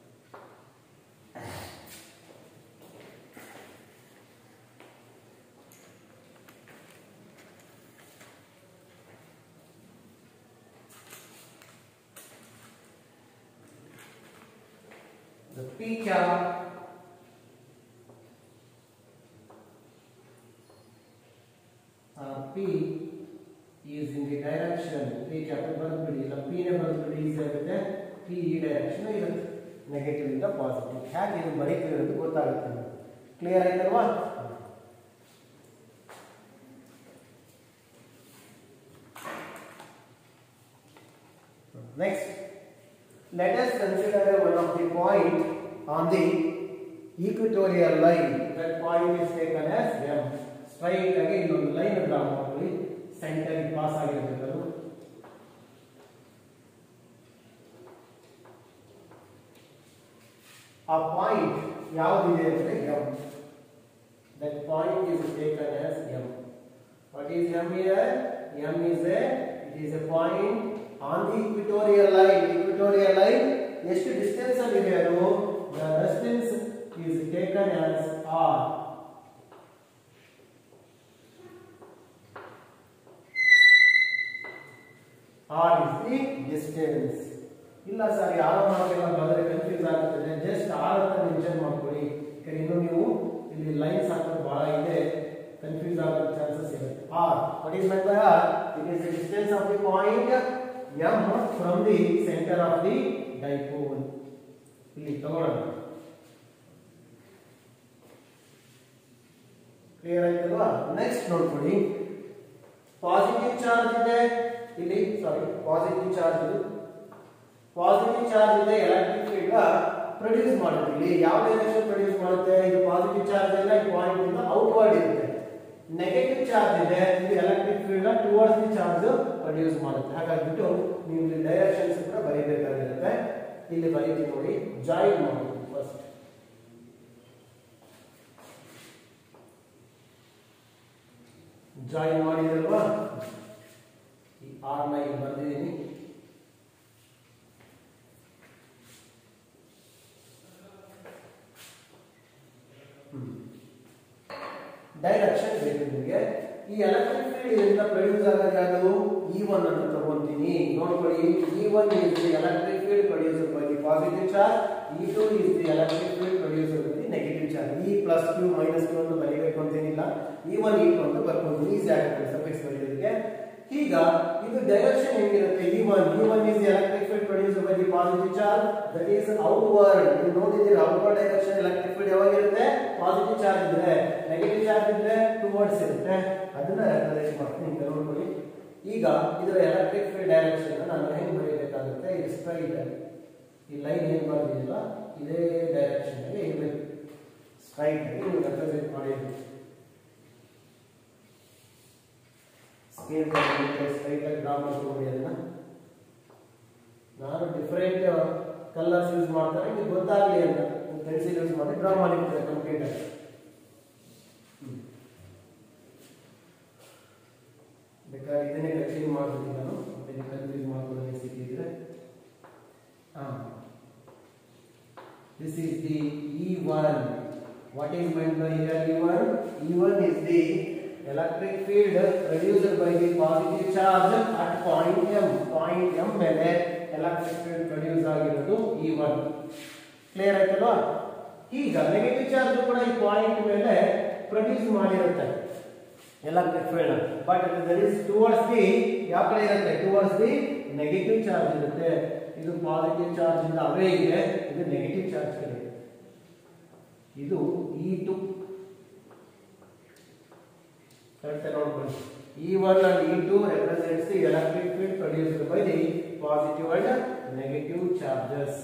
the P cap uh, P is in the direction P cap ಬರೆದ್ಬಿಡಿ ಇಲ್ಲ P ನೇ ಬರೆದ್ಬಿಡಿ ಈಸಿ ಆಗುತ್ತೆ P ಈ ಡೈರೆಕ್ಷನ್ ಇರುತ್ತೆ ನೆಗೆಟಿವ್ ಇಂದ ಪಾಸಿಟಿವ್ ಹೇಗೆ ಇದು ಬರೀತೀವಿ ಅಂತ ಗೊತ್ತಾಗುತ್ತೆ ಕ್ಲಿಯರ್ ಆಯ್ತಲ್ವಾ next let us consider one of the point on the equatorial line that point is taken as m straight ಆಗಿ ಇನ್ನೊಂದು ಲೈನ್ ಡ್ರಾ ಮಾಡ್ಕೊಳ್ಳಿ ಸೆಂಟರ್ ಪಾಸ್ ಆಗಿರಬೇಕು ಅದು ಆ ಪಾಯಿಂಟ್ ಯಾವುದಿದೆ ಅಂದ್ರೆ m that point is taken as m what is m here m is a it is a point on the equatorial line equatorial line ಎಷ್ಟು distance ಅಲ್ಲಿ ಇದೆ ಅದು the distance is taken as r r is the distance ಇಲ್ಲ sir ಯಾವ ಮಾರ್ಕೆಲ್ಲ ಬಂದ್ರೆ confuse ಆಗುತ್ತದೆ just R ಅಂತ ಮೆನ್ಷನ್ ಮಾಡ್ಕೊಳ್ಳಿ ಯಾಕಂದ್ರೆ ಇನ್ನು ನೀವು ಇಲ್ಲಿ ಲೈನ್ಸ್ ಹಾಕೋದು ಬಹಳ ಇದೆ ಕನ್ಫ್ಯೂಸ್ ಆಗೋ ಚಾನ್ಸಸ್ ಇದೆ r what is meant by r it is the distance of the point m from the center of the dipole ಇಲ್ಲಿ ತಗೊಳ್ಳೋಣ ಕ್ಲಿಯರ್ ಆಯ್ತಲ್ವಾ ನೆಕ್ಸ್ಟ್ ನೋಡ್ಕೊಳ್ಳಿ ಪಾಸಿಟಿವ್ ಚಾರ್ಜ್ ಇದೆ ಇಲ್ಲಿ ಸಾರಿ ಪಾಸಿಟಿವ್ ಚಾರ್ಜ್ ಇದು ಪಾಸಿಟಿವ್ ಚಾರ್ಜ್ ಇದೆ ಎಲೆಕ್ಟ್ರಿಕ್ ಫೀಲ್ಡ್ ಪ್ರೊಡ್ಯೂಸ್ ಮಾಡುತ್ತೆ ಇಲ್ಲಿ ಯಾವ ಡೈರೆಕ್ಷನ್ ಪ್ರೊಡ್ಯೂಸ್ ಮಾಡುತ್ತೆ ಇದು ಪಾಸಿಟಿವ್ ನೆಗೆಟಿವ್ ಚಾರ್ಜ್ ಇದೆ ಇದು electric field towards the charge produce ಮಾಡುತ್ತೆ ಹಾಗಾಗ್ಬಿಟ್ಟು ನೀವು ಇಲ್ಲಿ ಡೈರೆಕ್ಷನ್ಸ್ ಕೂಡ ಬರೀಬೇಕಾಗಿರುತ್ತೆ ಇಲ್ಲಿ ಬರೀತೀವಿ ನೋಡಿ ಜಾಯಿನ್ ಮಾಡಿ ಫಸ್ಟ್ ಜಾಯಿನ್ ಮಾಡಿದಲ್ವಾ ಈ ಆರ್ ನ ಇಲ್ಲಿ ಬಂದಿದ್ದೀನಿ ಡೈರೆಕ್ಷನ್ ಬೇಕು ನಿಮಗೆ ಈ ಎಲೆಕ್ಟ್ರಿಕ್ ಫೀಲ್ಡ್ ಇದರಿಂದ ಪ್ರೊಡ್ಯೂಸ್ ಆಗೋದು ಯಾವುದು ಇ ಒನ್ ಅನ್ನು ತಗೊಂತೀನಿ ನೋಡ್ಕೊಳ್ಳಿ E one is the electric field producer by the positive charge e two is the electric field producer by the negative charge E plus q minus q ಅಂತ ಬರೀಬೇಕು ಅಂತೇನಿಲ್ಲ E one E to ಅಂತ ಬರ್ಕೊಂಡು easy ಆಗುತ್ತೆ suffix ಬರೆಯೋದಕ್ಕೆ ಈಗ ಇದು direction ಹೆಂಗಿರುತ್ತೆ E one E one is the electric field producer by the positive charge that is outward ನೀವು ನೋಡಿದ್ದೀರಿ ಔಟ್ವರ್ಡ್ ಡೈರೆಕ್ಷನ್ ಎಲೆಕ್ಟ್ರಿಕ್ ಫೀಲ್ಡ್ ಯಾವಾಗಿರುತ್ತೆ ಪಾಸಿಟಿವ್ ಚಾರ್ಜ್ ಇದ್ರೆ ನೆಗೆಟಿವ್ ಚಾರ್ಜ್ ಇದ್ರೆ ಟುವರ್ಡ್ಸ್ ಇರುತ್ತೆ ಅದನ್ನ ರೆಪ್ರೆಸೆಂಟ್ ಮಾಡ್ತೀನಿ ಈಗ ನೋಡ್ಕೊಳ್ಳಿ ಈಗ ಇದರ ಎಲೆಕ್ಟ್ರಿಕ್ ಫೀಲ್ಡ್ ಡೈರೆಕ್ಷನ್ ನಾನು ಹೆಂಗ್ ಬರೀಬೇಕಾಗುತ್ತೆ ಇದು ಸ್ಟ್ರೈಟ್ ಈ ಲೈನ್ ಏನ್ ಬರ್ದಿಲ್ಲ ಇದೇ ಡೈರೆಕ್ಷನ್ ಅಲ್ಲಿ ಇರಬೇಕು ಸ್ಟ್ರೈಟ್ ಆಗಿ ನೀವು ರೆಪ್ರೆಸೆಂಟ್ ಮಾಡಿದ್ರಿ ಸ್ಕೇಲ್ ಸ್ಟ್ರೈಟ್ ಆಗಿ ಡ್ರಾ ಮಾಡ್ಕೊಬಿಡಿ ಅದನ್ನ ನಾನು ಡಿಫರೆಂಟ್ ಕಲರ್ಸ್ ಯೂಸ್ ಮಾಡ್ತಾರೆ ನಿಮ್ಗೆ ಗೊತ್ತಾಗ್ಲಿ ಅಂತ ಪೆನ್ಸಿಲ್ ಯೂಸ್ ಮಾಡಿ ಡ್ರಾ ಮಾಡಿರ್ತಾರೆ ಕಂಪ್ಲೀಟ್ ಆಗಿ ಬೇಕಾದ್ರೆ ಇದನ್ನೇ ಕಂಟಿನ್ಯೂ ಮಾಡ್ತೀನಿ ನಾನು ಮತ್ತೆ ಕನ್ಫ್ಯೂಸ್ ಮಾಡ್ಕೊಳ್ಳೋ ಸಿಕ್ಕಿದ್ರೆ ಹಾಂ This is the E1. What is meant by here E1? E1 is the electric field produced by the positive charge at point M. Point M ಮೇಲೆ electric field produce ಆಗಿರೋದು E1. ಕ್ಲಿಯರ್ ಆಯ್ತಲ್ವಾ ಈಗ negative charge ಕೂಡ ಈ point ಮೇಲೆ produce ಮಾಡಿರುತ್ತೆ electric field but there is towards the ಯಾವ ಕಡೆ ಇರುತ್ತೆ ಟುವರ್ಡ್ಸ್ ದಿ ನೆಗೆಟಿವ್ ಚಾರ್ಜ್ ಇರುತ್ತೆ ಇದು ಪಾಸಿಟಿವ್ ಚಾರ್ಜ್ ಇಂದ ಅವೇ ಇದೆ ಇದು ನೆಗೆಟಿವ್ ಚಾರ್ಜ್ ಕಡೆ ಇದೆ. ಇದು ಇ ಟು ಕರೆಕ್ಟ್ ನೋಡ್ಕೊಳ್ಳಿ E one and E two represents the electric field produced by the positive and negative charges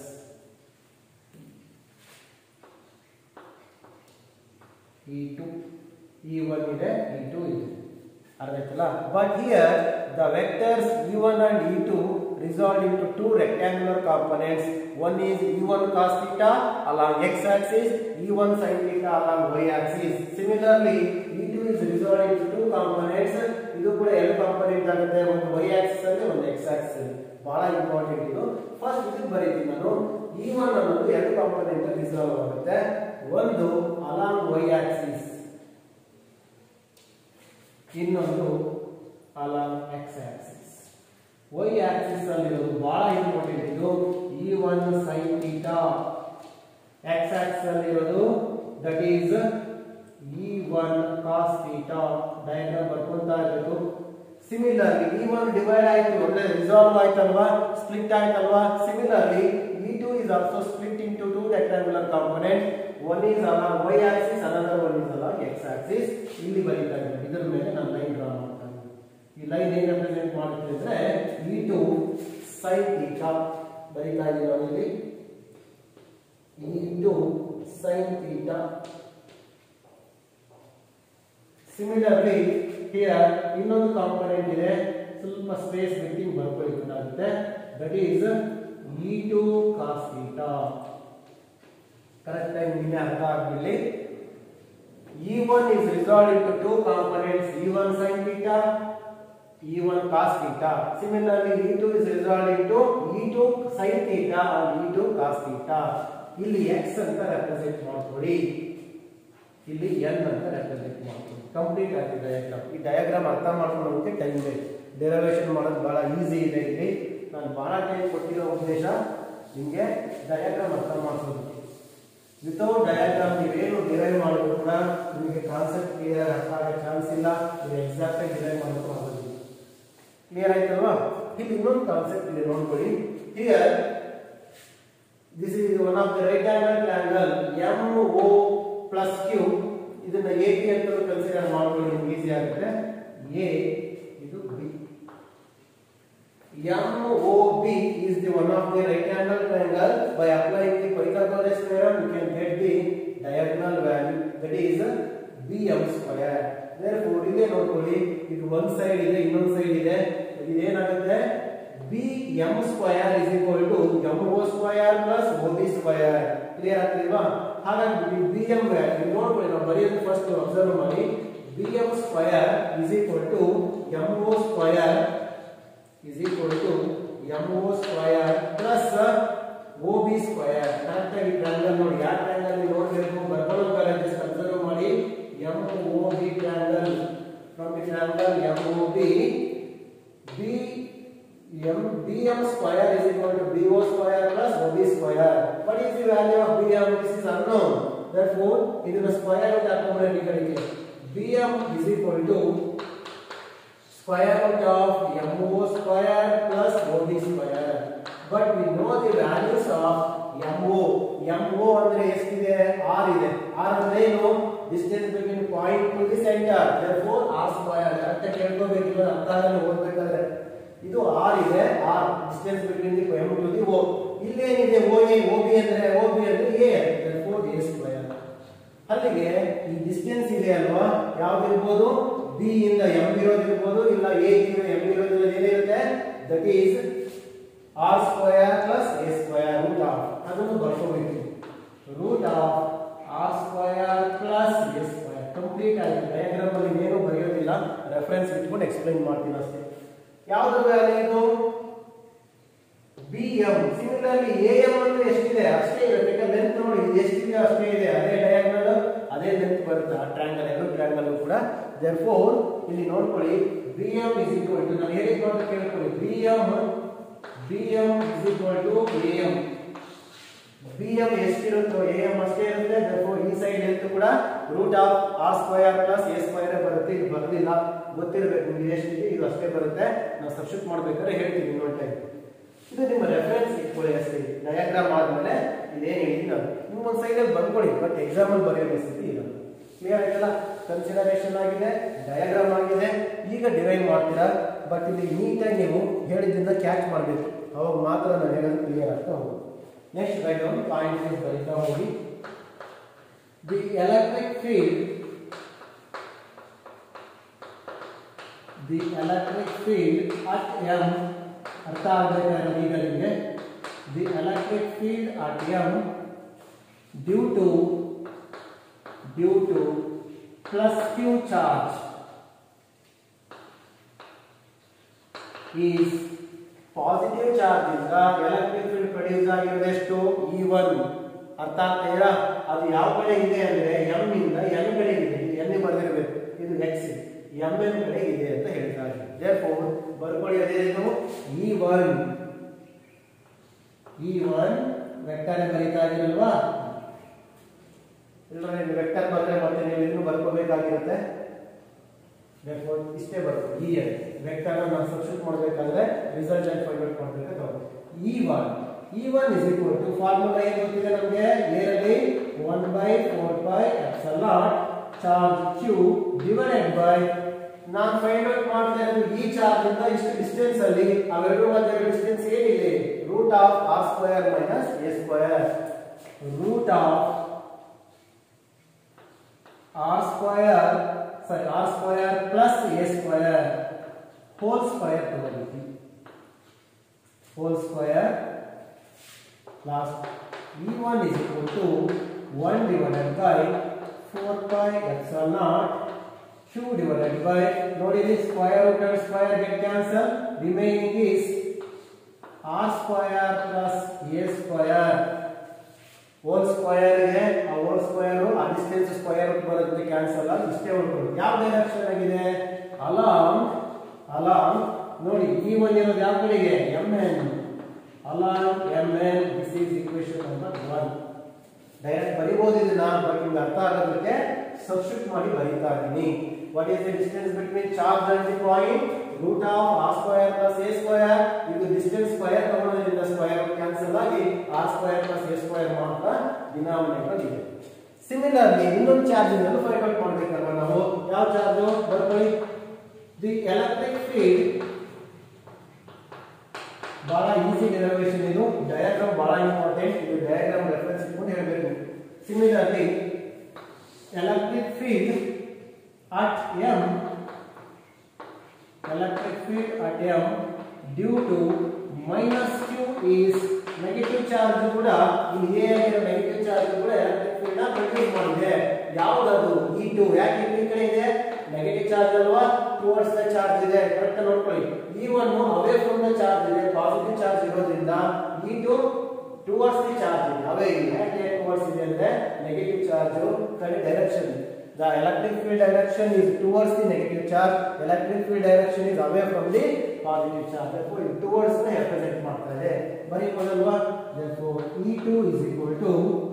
E two E one ಇದೆ ಇ ಟು ಇದೆ ಅರ್ಥ ಆಯ್ತಲ್ಲ but here the vectors E one and E two resolved into two rectangular components. One is E1 cos theta along x axis, E1 sin theta along y axis. Similarly, E2 is resolved into two components. ಇದು ಕೂಡ ಎರಡು component ಆಗುತ್ತೆ ಒಂದು y axis ಅಲ್ಲಿ ಒಂದು x axis ಅಲ್ಲಿ ಬಹಳ important ಇದು ಫಸ್ಟ್ ಇದಕ್ಕೆ ಬರೀತೀನಿ ನಾನು E1 ಅನ್ನೋದು ಎರಡು ಕಾಂಪೊನೆಂಟ್ ಅಲ್ಲಿ ರಿಸಾಲ್ವ್ ಆಗುತ್ತೆ ಒಂದು ಅಲಾಂಗ್ y axis ಇನ್ನೊಂದು along x axis y axis ಅಲ್ಲಿರೋದು ಬಹಳ ಇಂಪಾರ್ಟೆಂಟ್ ಇದು E one sine theta x axis ಅಲ್ಲಿರೋದು that is E one cos theta diagram ಬರ್ಕೊಂತಾ ಇರಬೇಕು ಸಿಮಿಲರ್ಲಿ ಇ ಒನ್ ಡಿವೈಡ್ ಆಯ್ತು ಒಳ್ಳೆ ರಿಸಾಲ್ವ್ ಆಯ್ತಲ್ವಾ ಸ್ಪ್ಲಿಟ್ ಆಯ್ತಲ್ವಾ similarly E two is also split into two rectangular component one is along Y axis another one is along X axis ಇಲ್ಲಿ ಬರೀತಾ ಇದ್ದೀನಿ ಇದರ ಮೇಲೆ ನಾನು ಲೈನ್ ಡ್ರಾ ಮಾಡ್ತಾ ಇದ್ದೀನಿ ಈ ಲೈನ್ ಏನ್ ರೆಪ್ರೆಸೆಂಟ್ ಮಾಡುತ್ತೆ ಅಂದ್ರೆ ಇ ಟು ಸೈನ್ ಥೀಟಾ ಬರೀತಾ ಇದ್ದೀನಿ ನಾನು ಇಲ್ಲಿ E two sine theta similarly here ಇನ್ನೊಂದು ಕಾಂಪೊನೆಂಟ್ ಇದೆ ಸ್ವಲ್ಪ ಸ್ಪೇಸ್ ಬಿಟ್ಟು ಬರ್ಕೊಳ್ಳಿ ಗೊತ್ತಾಗುತ್ತೆ that is E two cos theta correct ಆಗಿ ನಿನ್ನೆ ಅರ್ಥ ಆಗಲಿ E1 is resolved into two components E1 sin theta E1 cos theta similarly E2 is resolved into E2 sin theta and E2 cos theta ಇಲ್ಲಿ x ಅಂತ represent ಮಾಡ್ಕೊಳ್ಳಿ ಇಲ್ಲಿ n ಅಂತ represent ಮಾಡ್ಕೊಳ್ಳಿ ಕಂಪ್ಲೀಟ್ ಆಗಿದೆ ಡಯಾಗ್ರಾಮ್ ಈ ಡಯಾಗ್ರಾಮ್ ಅರ್ಥ ಮಾಡ್ಕೊಳ್ಳೋದಕ್ಕೆ ಟೈಮ್ ಬೇಕು ಡೆರಿವೇಶನ್ ಮಾಡೋದು ಬಹಳ ಈಸಿ ಇದೆ ಇಲ್ಲಿ ನಾನು ಬಹಳ ಟೈಮ್ ಕೊಟ್ಟಿರೋ ಉದ್ದೇಶ ನಿಮಗೆ ಡಯಾಗ್ರಾಮ್ ಅರ್ಥ ಮಾಡ್ಕೊಳ್ಳೋದಕ್ಕೆ ವಿತೌಟ್ ಡಯಾಗ್ರಾಮ್ ನೀವೇನು ಡಿರೈವ್ ಮಾಡಿದ್ರು ಕೂಡ ನಿಮಗೆ ಕಾನ್ಸೆಪ್ಟ್ ಕ್ಲಿಯರ್ ಅರ್ಥ ಆಗೋ ಚಾನ್ಸ್ ಇಲ್ಲ ನೀವು ಎಕ್ಸಾಕ್ಟ್ ಆಗಿ ಡಿರೈವ್ ಮಾಡೋಕ್ಕೂ ಆಗೋದಿಲ್ಲ ಕ್ಲಿಯರ್ ಆಯ್ತಲ್ವಾ ಇಲ್ಲಿ ಇನ್ನೊಂದು ಕಾನ್ಸೆಪ್ಟ್ ಇದೆ ನೋಡ್ಕೊಳ್ಳಿ here this is one of the right angle triangle M O plus Q ಇದನ್ನ ಎ ಬಿ ಅಂತ ಕನ್ಸಿಡರ್ ಮಾಡ್ಕೊಳ್ಳಿ ನಿಮ್ಗೆ ಈಸಿ ಆಗುತ್ತೆ ಎ ಇದು B MOB is the one of the right angle triangle. By applying the Pythagoras theorem, you can get the diagonal value that is BM square. Therefore, ಇಲ್ಲೇ ನೋಡ್ಕೊಳ್ಳಿ ಇದು ಒಂದ್ side ಇದೆ ಇನ್ನೊಂದ್ ಸೈಡ್ ಇದೆ ಇದೇನಾಗುತ್ತೆ B M square is equal to M O square plus O B square clear ಆಗ್ತಿಲ್ವಾ ಹಾಗಾಗಿ ಬಿ ಎಂ ನೋಡ್ಕೊಳ್ಳಿ ನಾವು ಬರೆಯೋದು ಫಸ್ಟ್ ಅಬ್ಸರ್ವ್ ಮಾಡಿ B M square is equal to M O square is equal to M O square plus O B square correct ಆಗಿ triangle ನೋಡಿ ಯಾವ triangle ನೋಡಬೇಕು ಬರ್ಕೊಳ್ಳೋಕೆ ಜಸ್ಟ್ ಅಬ್ಸರ್ವ್ ಮಾಡಿ M O B triangle from the triangle M O B B M B M square is equal to B O square plus O B square what is the value of B M this is unknown therefore ಇದನ್ನ square root ಹಾಕೊಂಡ್ರೆ ಈ ಕಡೆಗೆ B M is equal to square root of MO square plus OB square. But we know the values of MO. MO ಅಂದ್ರೆ ಎಷ್ಟಿದೆ R ಇದೆ R ಅಂದ್ರೆ ಏನು distance between point to the centre therefore R square correct ಕೇಳ್ಕೋಬೇಕಿಲ್ಲ ಅರ್ಥ ಆಗಲ್ಲ ಓದ್ಬೇಕಾದ್ರೆ ಇದು R ಇದೆ R distance between the M to the O ಇಲ್ಲೇನಿದೆ OA OB ಅಂದ್ರೆ OB ಅಂದ್ರೆ A therefore A square ಅಲ್ಲಿಗೆ ಈ ಡಿಸ್ಟೆನ್ಸ್ ಇದೆ ಅಲ್ವಾ ಯಾವ್ದಿರ್ಬೋದು ಬಿ ಇಂದ ಎಂ ಇರೋದಿರ್ಬೋದು ಇಲ್ಲ ಎ ಇಂದ ಎಂ ಇರೋದಿಲ್ಲ ಏನಿರುತ್ತೆ that is R square plus A square root of ಅದನ್ನು ಬರ್ಕೋಬೇಕು root of R square plus A square complete ಆಗಿದೆ ಡಯಾಗ್ರಾಮ್ ಅಲ್ಲಿ ಏನು ಬರೆಯೋದಿಲ್ಲ ರೆಫರೆನ್ಸ್ ಇಟ್ಕೊಂಡು ಎಕ್ಸ್ಪ್ಲೈನ್ ಮಾಡ್ತೀನಿ ಅಷ್ಟೇ ಯಾವ್ದು ವ್ಯಾಲ್ಯೂ ಇದು B M similarly A M ಅಂದ್ರೆ ಎಷ್ಟಿದೆ ಅಷ್ಟೇ ಇರುತ್ತೆ ಯಾಕಂದ್ರೆ ಲೆಂತ್ ನೋಡಿ ಇದು ಎಷ್ಟಿದೆ ಅಷ್ಟೇ ಇದೆ ಅದೇ ಡಯಾಗ್ನಲ್ ಅದೇ ಲೆಂತ್ ಬರುತ್ತೆ ಆ ಟ್ರ್ಯಾಂಗಲ್ ಎರಡು ಟ್ರ್ಯಾಂಗಲ್ ಕೂಡ ದೇರ್ಫೋರ್ ಇಲ್ಲಿ ನೋಡ್ಕೊಳ್ಳಿ B M is equal to ನಾನು ಹೇಳಿದ್ದು ಅಂತ ಕೇಳ್ಕೊಳ್ಳಿ B M B M is equal to A M B M ಎಷ್ಟಿರುತ್ತೋ ಎ ಎಂ ಅಷ್ಟೇ ಇರುತ್ತೆ ದೇರ್ಫೋರ್ ಈ ಸೈಡ್ ಲೆಂತ್ ಕೂಡ root of R square plus A square ಬರುತ್ತೆ ಇದು ಬರಲಿಲ್ಲ ಗೊತ್ತಿರಬೇಕು ನಿಮ್ಗೆ ಎಷ್ಟಿದೆ ಇದು ಅಷ್ಟೇ ಬರುತ್ತೆ ನಾವು ಸಬ್ಸ್ಟಿಟ್ಯೂಟ್ ಮಾಡ್ಬೇಕಾದ್ರೆ ಹೇಳ್ತೀವಿ ಇನ್ನೊಂದು ಟೈಮ್ ಇದು ನಿಮ್ಮ ರೆಫರೆನ್ಸ್ ಇಟ್ಕೊಳ್ಳಿ ಅಷ್ಟೇ ಡಯಾಗ್ರಾಮ್ ಆದ್ಮೇಲೆ ಇದೇನು ಹೇಳಿದ್ದೀನಿ ನಾನು ನಿಮ್ಮ ಒಂದು ಸೈಡಲ್ಲಿ ಬರ್ಕೊಳ್ಳಿ ಬಟ್ ಎಕ್ಸಾಮಲ್ಲಿ ಬರೆಯೋ ಸ್ಥಿತಿ ಇಲ್ಲ ಕ್ಲಿಯರ್ ಆಯ್ತಲ್ಲ ಕನ್ಸಿಡರೇಷನ್ ಆಗಿದೆ ಡಯಾಗ್ರಾಮ್ ಆಗಿದೆ ಈಗ ಡಿರೈವ್ ಮಾಡ್ತೀರಾ ಬಟ್ ಇಲ್ಲಿ ನೀಟಾಗಿ ನೀವು ಹೇಳಿದ್ದನ್ನ ಕ್ಯಾಚ್ ಮಾಡಬೇಕು ಅವಾಗ ಮಾತ್ರ ನಾನು ಹೇಳೋದು ಕ್ಲಿಯರ್ ಆಗ್ತಾ ಹೋಗುತ್ತೆ ನೆಕ್ಸ್ಟ್ ರೈಟ್ ಒಂದು ಪಾಯಿಂಟ್ ಬರೀತಾ ಹೋಗಿ the electric field the electric field at M ಅರ್ಥ ಆಗಬೇಕಾದ್ರೆ ಈಗ ನಿಮಗೆ the electric field at M due to due to plus Q charge is positive charge ಇಂದ ಎಲೆಕ್ಟ್ರಿಕ್ ಫೀಲ್ಡ್ ಪ್ರೊಡ್ಯೂಸ್ ಆಗಿರೋದು ಎಷ್ಟು ಇ ಒನ್ ಅರ್ಥ ಆಗ್ತಾ ಅದು ಯಾವ ಕಡೆ ಇದೆ ಅಂದ್ರೆ ಎಂ ಇಂದ ಎನ್ ಕಡೆ ಇದೆ ಇದು ಎನ್ ಬರೆದಿರಬೇಕು ಇದು ಎಕ್ಸ್ ಎಂ ಎನ್ ಕಡೆ ಇದೆ ಅಂತ ಹೇಳ್ತಾ ಇದ್ದಾರೆ ದೇರ್ಫೋರ್ ಬರ್ಕೊಳ್ಳಿ ಅದೇನು E one E one vector ಬರೀತಾ ಇದೀರಲ್ವಾ ಇಲ್ಲ ನೀವು ವೆಕ್ಟರ್ ಬಂದ್ರೆ ಮತ್ತೆ ನೀವು ಇನ್ನೂ ಬರ್ಕೋಬೇಕಾಗಿರುತ್ತೆ ದೇರ್ಫೋರ್ ಇಷ್ಟೇ ಬರುತ್ತೆ ಇ ಎನ್ ವೆಕ್ಟರ್ ನಾವು ಸಬ್ಸ್ಟಿಟ್ಯೂಟ್ ಮಾಡಬೇಕಾದ್ರೆ ರಿಸಲ್ಟ್ ಅನ್ನು ಫೈಂಡ್ ಔಟ್ ಮಾಡಬೇಕಾದ್ರೆ E one E one is equal to formula ಏನು ಗೊತ್ತಿದೆ ನಮಗೆ ನೇರಲಿ one by four by epsilon not charge Q divided by ನಾನು ಫೈಂಡ್ ಔಟ್ ಮಾಡ್ತಾ ಇರೋದು ಈ ಚಾರ್ಜ್ ಇಂದ ಇಷ್ಟು ಡಿಸ್ಟೆನ್ಸ್ ಅಲ್ಲಿ ಅವೆರಡು ಮಧ್ಯೆ ಡಿಸ್ಟೆನ್ಸ್ ಏನಿದೆ root of R square minus A square root of R square sorry R square plus A square whole square ತಗೊಂಡಿದ್ವಿ whole square plus E1 is equal to 1 divided by 4 pi epsilon naught Q divided by ನೋಡಿ ಇಲ್ಲಿ square root and square get cancel remaining is R square plus A square whole square ಇದೆ ಆ whole square ಆ distance square root ಬರುತ್ತೆ cancel ಆಗಿ ಇಷ್ಟೇ ಉಳ್ಕೊಳ್ಳಿ ಯಾವ direction ಆಗಿದೆ ಅಲಾಂಗ್ ಅಲಾಂಗ್ ನೋಡಿ ಈ ಒನ್ ಇರೋದು ಯಾವ ಕಡೆಗೆ M N along M N this is equation number one direct ಬರಿಬಹುದು ಇದನ್ನ ಬಟ್ ನಿಮ್ಗೆ ಅರ್ಥ ಆಗೋದಕ್ಕೆ ಸಬ್ಸ್ಟಿಟ್ಯೂಟ್ ಮಾಡಿ ಬರೀತಾ ಇದ್ದೀನಿ what is the distance between charge and the point root of R square plus A square ಇದು ಡಿಸ್ಟೆನ್ಸ್ ಸ್ಕ್ವಯರ್ ತಗೊಳ್ಳೋದ್ರಿಂದ ಸ್ಕ್ವಯರ್ ಕ್ಯಾನ್ಸಲ್ ಆಗಿ R square plus A square ಮಾತ್ರ ಡಿನಾಮಿನೇಟರ್ ಇದೆ ಸಿಮಿಲರ್ಲಿ ಇನ್ನೊಂದು ಚಾರ್ಜ್ ಇಂದಲೂ ಫೈಂಡ್ ಔಟ್ ಮಾಡ್ಬೇಕಲ್ವಾ ನಾವು ಯಾವ ಚಾರ್ಜ್ ಬರ್ಕೊಳ್ಳಿ ದಿ ಎಲೆಕ್ಟ್ರಿಕ್ ಫೀಲ್ಡ್ ಬಹಳ ಈಸಿ ಡೆರಿವೇಶನ್ ಇದು ಡಯಾಗ್ರಾಮ್ ಬಹಳ ಇಂಪಾರ್ಟೆಂಟ್ ಇದು ಡಯಾಗ್ರಾಮ್ ರೆಫರೆನ್ಸ್ ಇಟ್ಕೊಂಡು ಹೇಳಬೇಕು similarly electric field at M electric field at M due to minus Q is negative charge ಕೂಡ ಇಲ್ಲಿ ಎ ಆಗಿರೋ ನೆಗೆಟಿವ್ ಚಾರ್ಜ್ ಕೂಡ ಎಲೆಕ್ಟ್ರಿಕ್ ಫೀಲ್ಡ್ ನ ಪ್ರೊಡ್ಯೂಸ್ ಮಾಡಿದೆ ಯಾವ್ದದು ಇ ಟು ಯಾಕೆ ಈ ಕಡೆ ಇದೆ ನೆಗೆಟಿವ್ ಚಾರ್ಜ್ ಅಲ್ವಾ ಟುವರ್ಡ್ಸ್ ದ ಚಾರ್ಜ್ ಇದೆ ಕರೆಕ್ಟ್ ನೋಡ್ಕೊಳ್ಳಿ E one away from the charge ಇದೆ ಪಾಸಿಟಿವ್ ಚಾರ್ಜ್ ಇರೋದ್ರಿಂದ E two towards the charge ಇದೆ ಅವೇ ಇಲ್ಲ ಯಾಕೆ ಟುವರ್ಡ್ಸ್ ಇದೆ ಅಂದ್ರೆ ನೆಗೆಟಿವ್ ಚಾರ್ಜ್ ಕಡೆ direction The electric field direction is towards the negative charge. Electric field direction is away from the positive charge. Therefore, it towards ನ represent ಮಾಡ್ತಾ ಇದೆ. ಬರೀಬೋದಲ್ವಾ? Therefore, E2 is equal to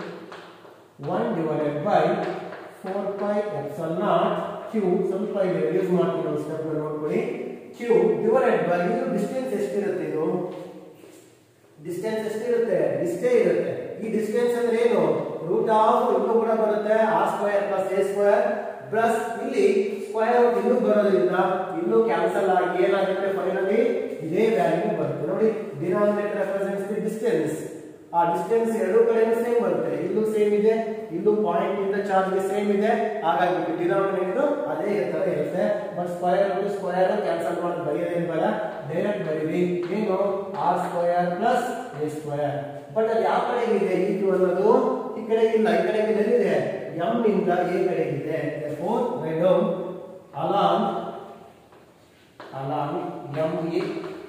1 divided by 4 pi epsilon naught Q ಸ್ವಲ್ಪ ಇಲ್ಲಿ reduce ಮಾಡ್ತೀನಿ ಒಂದು step ನೋಡ್ಕೊಳ್ಳಿ Q divided by ಇದು distance ಎಷ್ಟಿರುತ್ತೆ ಇದು ಡಿಸ್ಟೆನ್ಸ್ ಎಷ್ಟಿರುತ್ತೆ ಇಷ್ಟೇ ಇರುತ್ತೆ ಈ ಡಿಸ್ಟೆನ್ಸ್ ಅಂದ್ರೆ ಏನು ರೂಟ್ ಆಫ್ ಇಲ್ಲೂ ಕೂಡ ಬರುತ್ತೆ R square plus A square plus ಇಲ್ಲಿ ಸ್ಕ್ವೇರ್ ಔಟ್ ಇನ್ನೂ ಬರೋದ್ರಿಂದ ಇನ್ನೂ ಕ್ಯಾನ್ಸಲ್ ಆಗಿ ಏನಾಗುತ್ತೆ ಫೈನಲಿ ಇದೇ ವ್ಯಾಲ್ಯೂ ಬರುತ್ತೆ ನೋಡಿ ಡಿನಾಮಿನೇಟರ್ ರೆಪ್ರೆಸೆಂಟ್ಸ್ ದಿ ಡಿಸ್ಟೆನ್ಸ್ ಆ ಡಿಸ್ಟೆನ್ಸ್ ಎರಡು ಕಡೆನೂ ಸೇಮ್ ಬರುತ್ತೆ ಇಲ್ಲೂ ಸೇಮ್ ಇದೆ ಇಲ್ಲೂ ಪಾಯಿಂಟ್ ಇಂದ ಚಾರ್ಜ್ ಸೇಮ್ ಇದೆ ಹಾಗಾಗಿ ಡಿನಾಮಿನೇಟರ್ ಅದೇ ತರ ಇರುತ್ತೆ but square root square cancel ಮಾಡೋದು ಬರೆಯೋದೇನು ಬೇಡ ಡೈರೆಕ್ಟ್ ಬರೀರಿ ಏನು R square plus A square but ಅದು ಯಾವ ಕಡೆ ಇದೆ ಈ ಟು ಅನ್ನೋದು ಈ ಕಡೆ ಇಲ್ಲ ಈ ಕಡೆ ಎಲ್ಲಿದೆ ಎಂ ಇಂದ ಎ ಕಡೆ ಇದೆ for right along along M A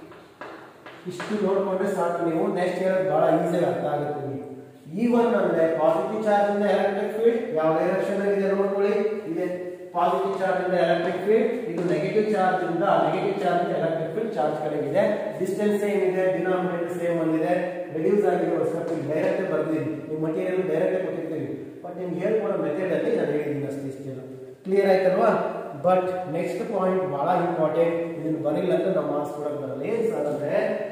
ಇಷ್ಟು ನೋಡ್ಕೊಂಡ್ರೆ ಸಾಕು ನೀವು ನೆಕ್ಸ್ಟ್ ಹೇಳೋದು ಬಹಳ ಈಸಿ ಅರ್ಥ ಆಗುತ್ತೆ ನಿಮಗೆ ಈ ಒನ್ ಅಂದ್ರೆ ಪಾಸಿಟಿವ್ ಚಾರ್ಜ್ ಇಂದ ಎಲೆಕ್ಟ್ರಿಕ್ ಫೀಲ್ಡ್ ಯಾವ ಡೈರೆಕ್ಷನ್ ಇದೆ ನೋಡ್ಕೊಳ್ಳಿ ಇದೆ ಪಾಸಿಟಿವ್ ಚಾರ್ಜ್ ಇಂದ ಎಲೆಕ್ಟ್ರಿಕ್ ಫೀಲ್ಡ್ ಇದು ನೆಗೆಟಿವ್ ಚಾರ್ಜ್ ಇಂದ ನೆಗೆಟಿವ್ ಚಾರ್ಜ್ ಇಂದ ಎಲೆಕ್ಟ್ರಿಕ್ ಫೀಲ್ಡ್ ಚಾರ್ಜ್ ಕಡೆಗಿದೆ ಡಿಸ್ಟೆನ್ಸ್ ಸೇಮ್ ಇದೆ ಡಿನಾಮಿನೇಟರ್ ಸೇಮ್ ಒಂದಿದೆ ರಿಡ್ಯೂಸ್ ಆಗಿರೋ ಸ್ಟೆಪ್ ಡೈರೆಕ್ಟ್ ಬರ್ದಿದ್ದೀನಿ ನಿಮ್ಮ ಮಟೀರಿಯಲ್ ಡೈರೆಕ್ಟ್ ಕೊಟ್ಟಿರ್ತೀವಿ ಬಟ್ ನಿಮ್ಗೆ ಹೇಳ್ಕೊಡೋ ಮೆಥಡ್ ಅಲ್ಲಿ ನಾನು ಹೇಳಿದ್ದೀನಿ ಅಷ್ಟೇ ಇಷ್ಟೆಲ್ಲ ಕ್ಲಿಯರ್ ಆಯ್ತಲ್ವಾ ಬಟ್ ನೆಕ್ಸ್ಟ್ ಪಾಯಿಂಟ್ ಬಹಳ ಇಂಪಾರ್ಟೆಂಟ್ ಇದನ್ನ ಬರಿಲ್ಲ ಅಂತ ನಾವು ಮಾರ್ಕ್ಸ್ ಕೊಡಕ್ ಬರಲ್ಲ ಏನ್ ಸರ್ ಅಂದ್ರೆ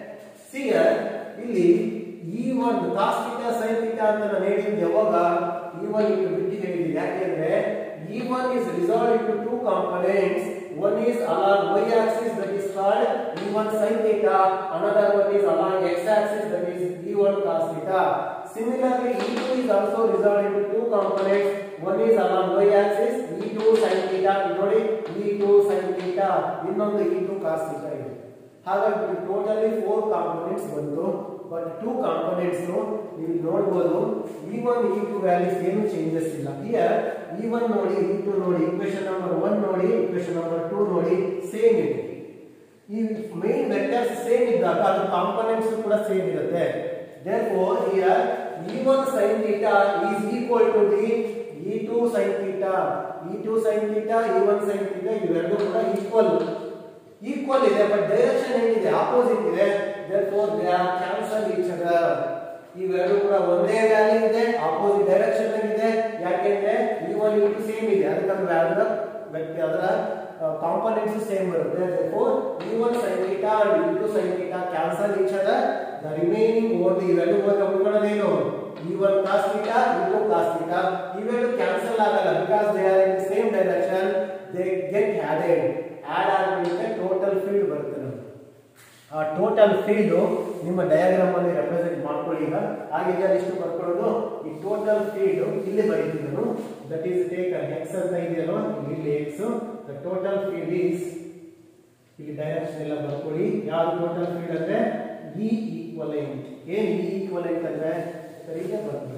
ಸಿಯರ್ ಇಲ್ಲಿ ಈ ಒಂದು ಕಾಸ್ ಥೀಟಾ ಸೈನ್ ಥೀಟಾ ಅಂತ ನಾನು ಹೇಳಿದ್ದು ಯಾವಾಗ ಈ ಒನ್ ಇಟ್ಟು ಬಿಟ್ಟು ಹೇಳಿದ್ದೀನಿ ಯಾಕೆಂದ್ರೆ E one is resolve into two components one is along y axis that is called e1 sin theta another one is along x axis that is e1 cos theta similarly e2 is also resolved into two components one is along y axis e2 sin theta ನೋಡಿ e2 sin theta ಇನ್ನೊಂದು e2 cos theta ಇದೆ ಹಾಗಾಗಿ totally four components ಬಂತು but two components ನೀವು ನೋಡಬಹುದು E one E two values ಏನು changes ಇಲ್ಲ here E one ನೋಡಿ ಇ ಟು ನೋಡಿ ಇಕ್ವೇಶನ್ ನಂಬರ್ ಒನ್ ನೋಡಿ ಇಕ್ವೇಶನ್ ನಂಬರ್ ಟೂ ನೋಡಿ ಸೇಮ್ ಇದೆ ಈ ಮೇನ್ ವೆಕ್ಟರ್ಸ್ ಸೇಮ್ ಇದ್ದಾಗ ಅದು ಕಾಂಪೊನೆಂಟ್ಸ್ ಕೂಡ ಸೇಮ್ ಇರುತ್ತೆ therefore here e1 sin theta is equal to the e2 sin theta e2 sin theta e1 sin theta ಇವೆರಡೂ ಕೂಡ ಈಕ್ವಲ್ ಈಕ್ವಲ್ ಇದೆ ಬಟ್ ಡೈರೆಕ್ಷನ್ ಏನಿದೆ ಆಪೋಸಿಟ್ ಇದೆ therefore they are cancel each other ಇವೆರಡು ಕೂಡ ಒಂದೇ ವ್ಯಾಲ್ಯೂ ಇದೆ ಆಪೋಸಿಟ್ ಡೈರೆಕ್ಷನ್ ಇದೆ ಯಾಕೆಂದ್ರೆ e1 e2 ಸೇಮ್ ಇದೆ ಅದಕ್ಕೆ ವ್ಯಾಲ್ಯೂ ವ್ಯಕ್ತಿ ಅದರ ಕಾಂಪೊನೆಂಟ್ಸ್ ಸೇಮ್ ಬರುತ್ತೆ therefore e1 sin theta and e2 sin theta cancel each other the remaining over ಇವೆರಡು ಹೋದ್ರೆ ಉಳ್ಕೊಳ್ಳೋದೇನು e1 cos theta e2 cos theta ಇವೆರಡು ಕ್ಯಾನ್ಸಲ್ ಆಗಲ್ಲ because they are in the same direction they get added add ಆದ್ಮೇಲೆ total field ಬರುತ್ತೆ ನಮ್ಗೆ ಆ total field ನಿಮ್ಮ ಡಯಾಗ್ರಾಮ್ ಅಲ್ಲಿ ರೆಪ್ರೆಸೆಂಟ್ ಮಾಡ್ಕೊಳ್ಳಿ ಈಗ ಹಾಗೆ ಇಷ್ಟು ಬರ್ಕೊಳ್ಳೋದು ಈ ಟೋಟಲ್ ಫೀಲ್ಡ್ ಇಲ್ಲಿ ಬರೀತೀನಿ ನಾನು ದಟ್ ಈಸ್ ಟೇಕನ್ ಎಕ್ಸ್ ಅಂತ ಇದೆಯಲ್ವಾ ಇಲ್ಲಿ X the total field is ಇಲ್ಲಿ ಡೈರೆಕ್ಷನ್ ಎಲ್ಲ ಬರ್ಕೊಳ್ಳಿ ಯಾವ್ದು ಟೋಟಲ್ ಫೀಲ್ಡ್ ಅಂದ್ರೆ ಇ ಈಕ್ವಲೆಂಟ್ ಏನ್ ಇ ಈಕ್ವಲೆಂಟ್ ಅಂದ್ರೆ ಸರಿಗೆ ಬರ್ತೀನಿ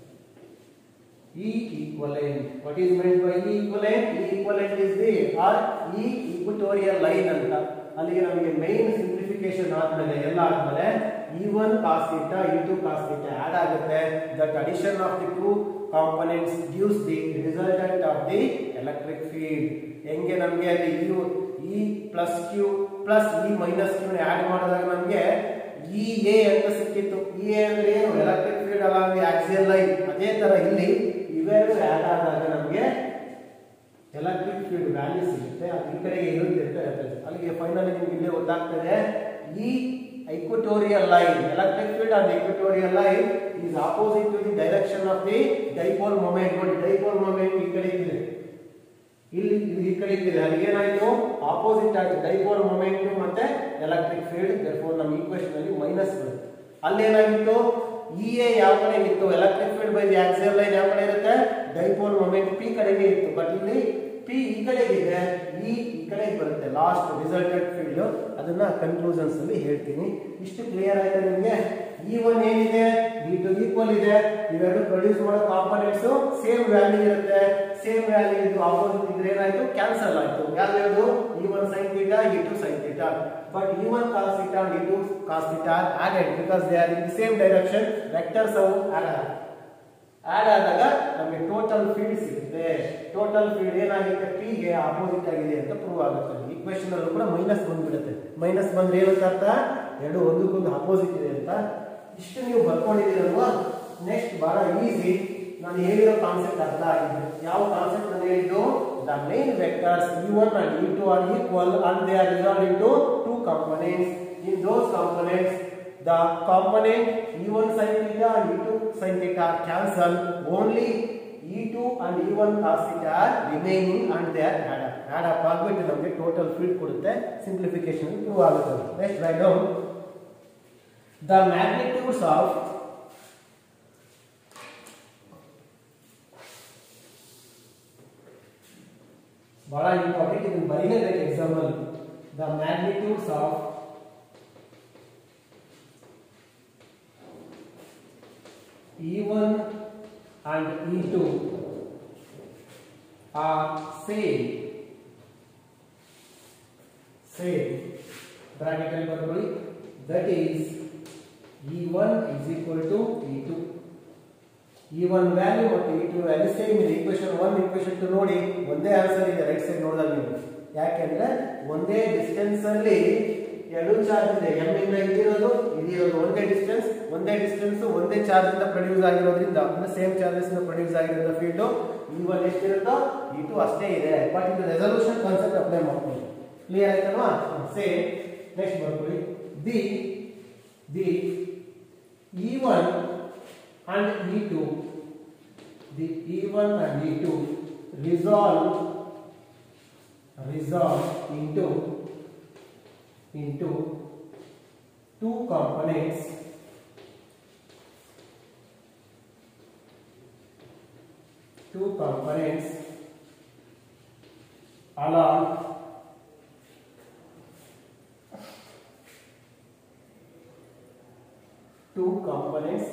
E equivalent. What is meant by E equivalent? E equivalent is the or E equatorial line ಅಂತ ಅಲ್ಲಿಗೆ ನಮಗೆ ಮೈನ್ ಸಿಂಪ್ಲಿಫಿಕೇಶನ್ ಆದ್ಮೇಲೆ ಎಲ್ಲ ಆದ್ಮೇಲೆ E one cos theta E two cos theta add ಆಗುತ್ತೆ that addition of the two components gives the resultant of the electric field ಹೆಂಗೆ ನಮಗೆ ಅಲ್ಲಿ you E plus Q plus E minus Q add ಮಾಡಿದಾಗ ನಮಗೆ E a ಅಂತ ಸಿಕ್ಕಿತ್ತು E A ಅಂದ್ರೆ ಏನು electric field along the axial line ಅದೇ ತರ ಇಲ್ಲಿ ಇವೆರಡು ಆಡ್ ಆದಾಗ ನಮಗೆ ಎಲೆಕ್ಟ್ರಿಕ್ ಫೀಲ್ಡ್ ವ್ಯಾಲ್ಯೂ ಸಿಗುತ್ತೆ ಅದು ಈ ಕಡೆಗೆ ಇರುತ್ತೆ ಅಂತ ಹೇಳ್ತಾರೆ ಅಲ್ಲಿಗೆ ಫೈನಲಿ ನಿಮ್ಗೆ ಇಲ್ಲೇ ಗೊತ್ತಾಗ್ತದೆ ಈ equatorial line electric field on the equatorial line is opposite to the direction of the dipole moment ನೋಡಿ dipole moment ಈ ಕಡೆ ಇದೆ ಇಲ್ಲಿ ಇದು ಈ ಕಡೆ ಇದೆ ಅಲ್ಲಿ ಏನಾಯ್ತು ಆಪೋಸಿಟ್ ಆಗಿ ಡೈಪೋಲ್ ಮೊಮೆಂಟ್ ಮತ್ತೆ ಎಲೆಕ್ಟ್ರಿಕ್ ಫೀಲ್ಡ್ therefore ನಮ್ಮ ಈಕ್ವೇಶನ್ ಅಲ್ಲಿ ಮೈನಸ್ ಬರುತ್ತೆ ಅಲ್ಲಿ ಏನಾಗಿತ್ತು ಇ ಎ ಯಾವ ಕಡೆ ಇತ್ತು electric field by the axial line ಯಾವ ಕಡೆ ಇರುತ್ತೆ ಡೈಪೋಲ್ ಮೊಮೆಂಟ್ ಪಿ ಕಡೆಗೆ ಇತ್ತು ಬಟ್ ಇಲ್ಲಿ P ಪಿ ಈ ಕಡೆಗೆ ಇದೆ ಇ ಈ ಕಡೆಗೆ ಬರುತ್ತೆ ಲಾಸ್ಟ್ ರಿಸಲ್ಟೆಡ್ ಫೀಲ್ಡ್ ಅದನ್ನ ಕನ್ಕ್ಲೂಷನ್ಸ್ ಅಲ್ಲಿ ಹೇಳ್ತೀನಿ ಇಷ್ಟು ಕ್ಲಿಯರ್ ಆಯ್ತಾ ನಿಮಗೆ ಇ ಒನ್ ಏನಿದೆ ಇ ಟು ಈಕ್ವಲ್ ಇದೆ ಇವೆರಡು ಪ್ರೊಡ್ಯೂಸ್ ಮಾಡೋ ಕಾಂಪೋನೆಂಟ್ಸ್ ಸೇಮ್ ವ್ಯಾಲ್ಯೂ ಇರುತ್ತೆ ಸೇಮ್ ವ್ಯಾಲ್ಯೂ ಇದು ಆಪೋಸಿಟ್ ಇದ್ರೆ ಏನಾಯ್ತು ಕ್ಯಾನ್ಸಲ್ ಆಯ್ತು ಯಾವ್ದು E one sine theta E two sine theta but E one cos theta and E two cos theta added because they are in the same direction vectors ಅವು add add ಆದಾಗ ನಮಗೆ total field ಸಿಗುತ್ತೆ total field ಏನಾಗುತ್ತೆ P ಗೆ opposite ಆಗಿದೆ ಅಂತ prove ಆಗುತ್ತೆ equation ಅಲ್ಲೂ ಕೂಡ ಮೈನಸ್ ಬಂದ್ಬಿಡುತ್ತೆ ಮೈನಸ್ ಬಂದ್ರೆ ಏನಂತ ಅರ್ಥ ಎರಡು ಒಂದಕ್ಕೊಂದು ಆಪೋಸಿಟ್ ಇದೆ ಅಂತ ಇಷ್ಟು ನೀವು ಬರ್ಕೊಂಡಿದ್ದೀರಲ್ವಾ ನೆಕ್ಸ್ಟ್ ಬಹಳ ಈಸಿ ನಾನು ಹೇಳಿರೋ ಕಾನ್ಸೆಪ್ಟ್ ಅರ್ಥ ಆಗಿದೆ ಯಾವ ಕಾನ್ಸೆಪ್ಟ್ ನಾನು ಹೇಳಿದ್ದು the main vectors E one and E two are equal and they are resolve into two components in those components the component e1 sin theta and e2 sin theta cancel only e2 and e1 cos theta are remaining and they are add up add up ಆಗ್ಬಿಟ್ಟು ನಮಗೆ total field ಕೊಡುತ್ತೆ simplification prove ಆಗುತ್ತೆ next write down the magnitudes of ಬಹಳ important ಇದನ್ನು ಬರೀಲೇಬೇಕು exam ಅಲ್ಲಿ the magnitudes of E1 and E2 are same. Same. Bracket ಅಲ್ಲಿ ಬರ್ಕೊಳ್ಳಿ that is E1 is equal to E2. E1 value ಮತ್ತು E2 value same ಇದೆ equation 1 equation 2 ನೋಡಿ ಒಂದೇ ಆನ್ಸರ್ ಇದೆ ರೈಟ್ ಸೈಡ್ ನೋಡಿದಾಗ ನೀವು ಯಾಕೆಂದ್ರೆ ಒಂದೇ ಡಿಸ್ಟೆನ್ಸ್ ಅಲ್ಲಿ ಎರಡು ಚಾರ್ಜ್ ಇದೆ ಎಂ ಇಂದ ಇದಿರೋದು ಇದಿರೋದು ಒಂದೇ ಡಿಸ್ಟೆನ್ಸ್ ಒಂದೇ ಡಿಸ್ಟೆನ್ಸ್ ಒಂದೇ ಚಾರ್ಜ್ ಇಂದ ಪ್ರೊಡ್ಯೂಸ್ ಆಗಿರೋದ್ರಿಂದ ಅಂದ್ರೆ ಸೇಮ್ ಚಾರ್ಜಸ್ ಇಂದ ಪ್ರೊಡ್ಯೂಸ್ ಆಗಿರೋ ಫೀಲ್ಡ್ ಇ ಒನ್ ಎಷ್ಟಿರುತ್ತೋ ಇ ಟು ಅಷ್ಟೇ ಇದೆ ಬಟ್ ಇದು ರೆಸಲ್ಯೂಷನ್ ಕಾನ್ಸೆಪ್ಟ್ ಅಪ್ಲೈ ಮಾಡ್ಕೊಳ್ಳಿ ಕ್ಲಿಯರ್ ಆಯ್ತಲ್ವಾ ಸೇಮ್ ನೆಕ್ಸ್ಟ್ ಬರ್ಕೊಳ್ಳಿ the the E one and E two the E one and E two resolve resolve into into two components two components along two components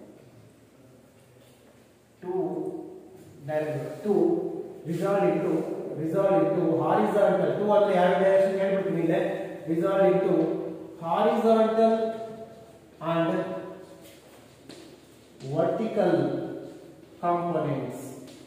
two direct two resolve into resolve into horizontal two ಅಲ್ಲಿ ಯಾವ direction ಹೇಳ್ಬಿಡ್ತೀನಿ ಇಲ್ಲೇ resolve into horizontal and vertical components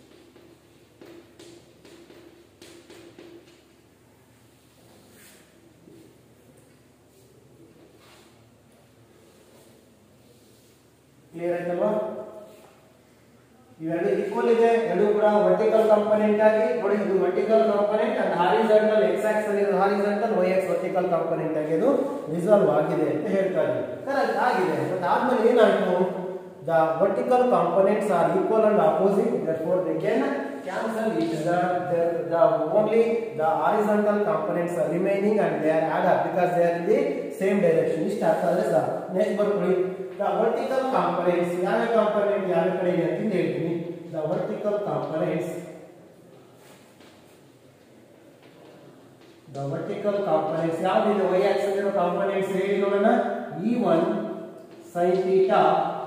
clear ಆಯ್ತಲ್ವಾ ಇವೆರಡು equal ಇದೆ ಎರಡು ಕೂಡ vertical component ಆಗಿ ನೋಡಿ ಇದು vertical component and horizontal X axis ಅಲ್ಲಿ horizontal Y X vertical component ಆಗಿ ಅದು ರಿಸಾಲ್ವ್ ಆಗಿದೆ ಅಂತ ಹೇಳ್ತಾ ಇದ್ದೀವಿ ಕರೆಕ್ಟ್ ಆಗಿದೆ ಬಟ್ ಆದ್ಮೇಲೆ ಏನಾಯ್ತು the vertical components are equal and opposite therefore they can cancel each other the, the only the horizontal components are remaining and they are add up because they are in the same direction ಇಷ್ಟ ಅರ್ಥ ಆದ್ರೆ ಸಾಕು next ಬರ್ಕೊಳ್ಳಿ the vertical components ಯಾವ component ಯಾವ ಕಡೆ ಇದೆ ಅಂತ ಹೇಳ್ತೀನಿ the vertical components the vertical components ಯಾವ್ದಿದೆ y axis ಇರೋ ಕಾಂಪೊನೆಂಟ್ಸ್ ಹೇಳಿ ನೋಡೋಣ e1 sin theta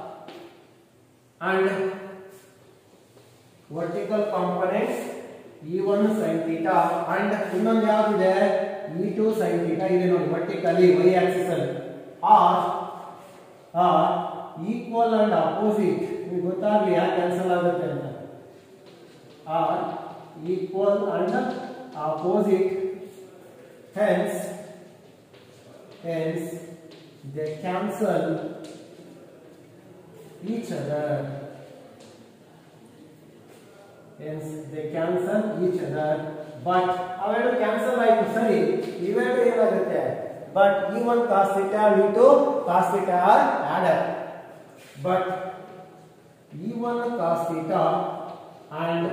and vertical components e1 sin theta and ಇನ್ನೊಂದು ಯಾವ್ದಿದೆ e2 sin theta ಇದೆ ನೋಡಿ vertically y axis ಅಲ್ಲಿ are are equal and opposite ನಿಮಗೆ ಗೊತ್ತಾಗ್ಲಿ ಯಾಕೆ ಕ್ಯಾನ್ಸಲ್ ಆಗುತ್ತೆ ಅಂತ are equal and opposite hence hence they cancel each other hence they cancel each other but ಅವೆರಡು cancel ಆಯ್ತು ಸರಿ ಇವೆರಡು ಏನಾಗುತ್ತೆ ಬಟ್ ಈ ಒಂದು cos theta into cos theta are added but E ಒಂದು cos theta and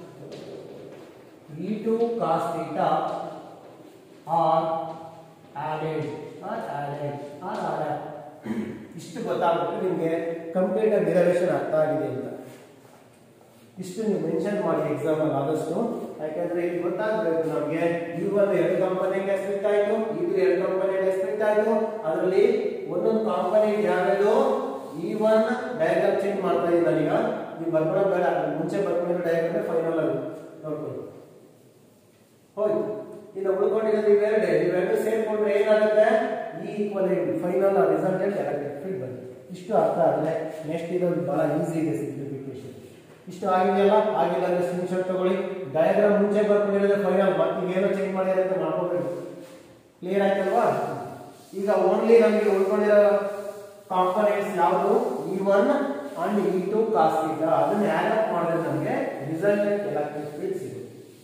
E two cos theta are added are added are added ಇಷ್ಟು ಗೊತ್ತಾಗ್ಬಿಟ್ಟು ನಿಮಗೆ ಕಂಪ್ಲೀಟ್ ಡಿರವೇಶನ್ ಅರ್ಥ ಆಗಿದೆ ಅಂತ ಇಷ್ಟು ನೀವು ಮೆನ್ಷನ್ ಮಾಡಿ ಎಕ್ಸಾಮ್ ಅಲ್ಲಿ ಆದಷ್ಟು ಯಾಕಂದ್ರೆ ಇಲ್ಲಿ ಗೊತ್ತಾಗಬೇಕು ನಮಗೆ ಯು ಒನ್ ಎರಡು ಕಂಪನಿಗೆ ಸ್ಪ್ಲಿಟ್ ಆಯ್ತು ಇದು ಎರಡು ಕಂಪನಿಗೆ ಸ್ಪ್ಲಿಟ್ ಆಯ್ತು ಅದರಲ್ಲಿ ಒಂದೊಂದು ಕಂಪನಿ ಯಾವ್ಯಾವುದು ಈ ಒನ್ ಡಯಾಗ್ರಾಮ್ ಚೇಂಜ್ ಮಾಡ್ತಾ ಇದ್ದೀನಿ ನಾನೀಗ ನೀವು ಬರ್ಕೊಳ್ಳೋ ಬೇಡ ಮುಂಚೆ ಬರ್ಕೊಂಡಿರೋ ಡಯಾಗ್ರಾಮ್ ಫೈನಲ್ ಅದು ನೋಡ್ಕೊಳ್ಳಿ ಹೋಯ್ತು ಇನ್ನು ಉಳ್ಕೊಂಡಿರೋದು ಇವೆರಡೆ ಇವೆರಡು ಸೇರ್ಕೊಂಡ್ರೆ ಏನಾಗುತ್ತೆ E equal final resultant electric field ಬಂತು ಇಷ್ಟು ಅರ್ಥ ಆದರೆ ನೆಕ್ಸ್ಟ್ ಇರೋದು ಬಹಳ ಈಸಿ ಇದೆ ಸಿಂಪ್ಲಿಫಿಕೇಶನ್ ಇಷ್ಟು ಆಗಿದೆಯಲ್ಲ ಆಗಿಲ್ಲ ಅಂದ್ರೆ ಸ್ಕ್ರೀನ್ಶಾಟ್ ತಗೊಳ್ಳಿ ಡಯಾಗ್ರಾಮ್ ಮುಂಚೆ ಬರ್ಕೊಂಡಿರೋದು ಫೈನಲ್ ಮತ್ತೆ ಏನೋ ಚೇಂಜ್ ಮಾಡಿರೋದು ಮಾಡ್ಕೋಬೇಕು ಕ್ಲಿಯರ್ ಆಯ್ತಲ್ವಾ ಈಗ ಓನ್ಲಿ ನಮಗೆ ಉಳ್ಕೊಂಡಿರೋ ಕಾಂಪೊನೆಂಟ್ಸ್ ಯಾವುದು E one and E two cos theta ಅದನ್ನ ಆಡ್ ಅಪ್ ಮಾಡಿದ್ರೆ ನಮಗೆ ರಿಸಲ್ಟೆಂಟ್ ಎಲೆಕ್ಟ್ರಿಕ್ ಫೀಲ್ಡ್ ಸಿಗುತ್ತೆ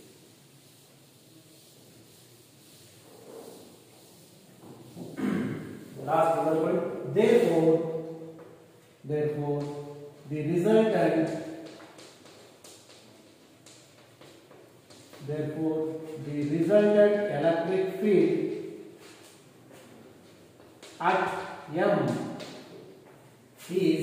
last example therefore therefore the resultant therefore the resultant electric field at m is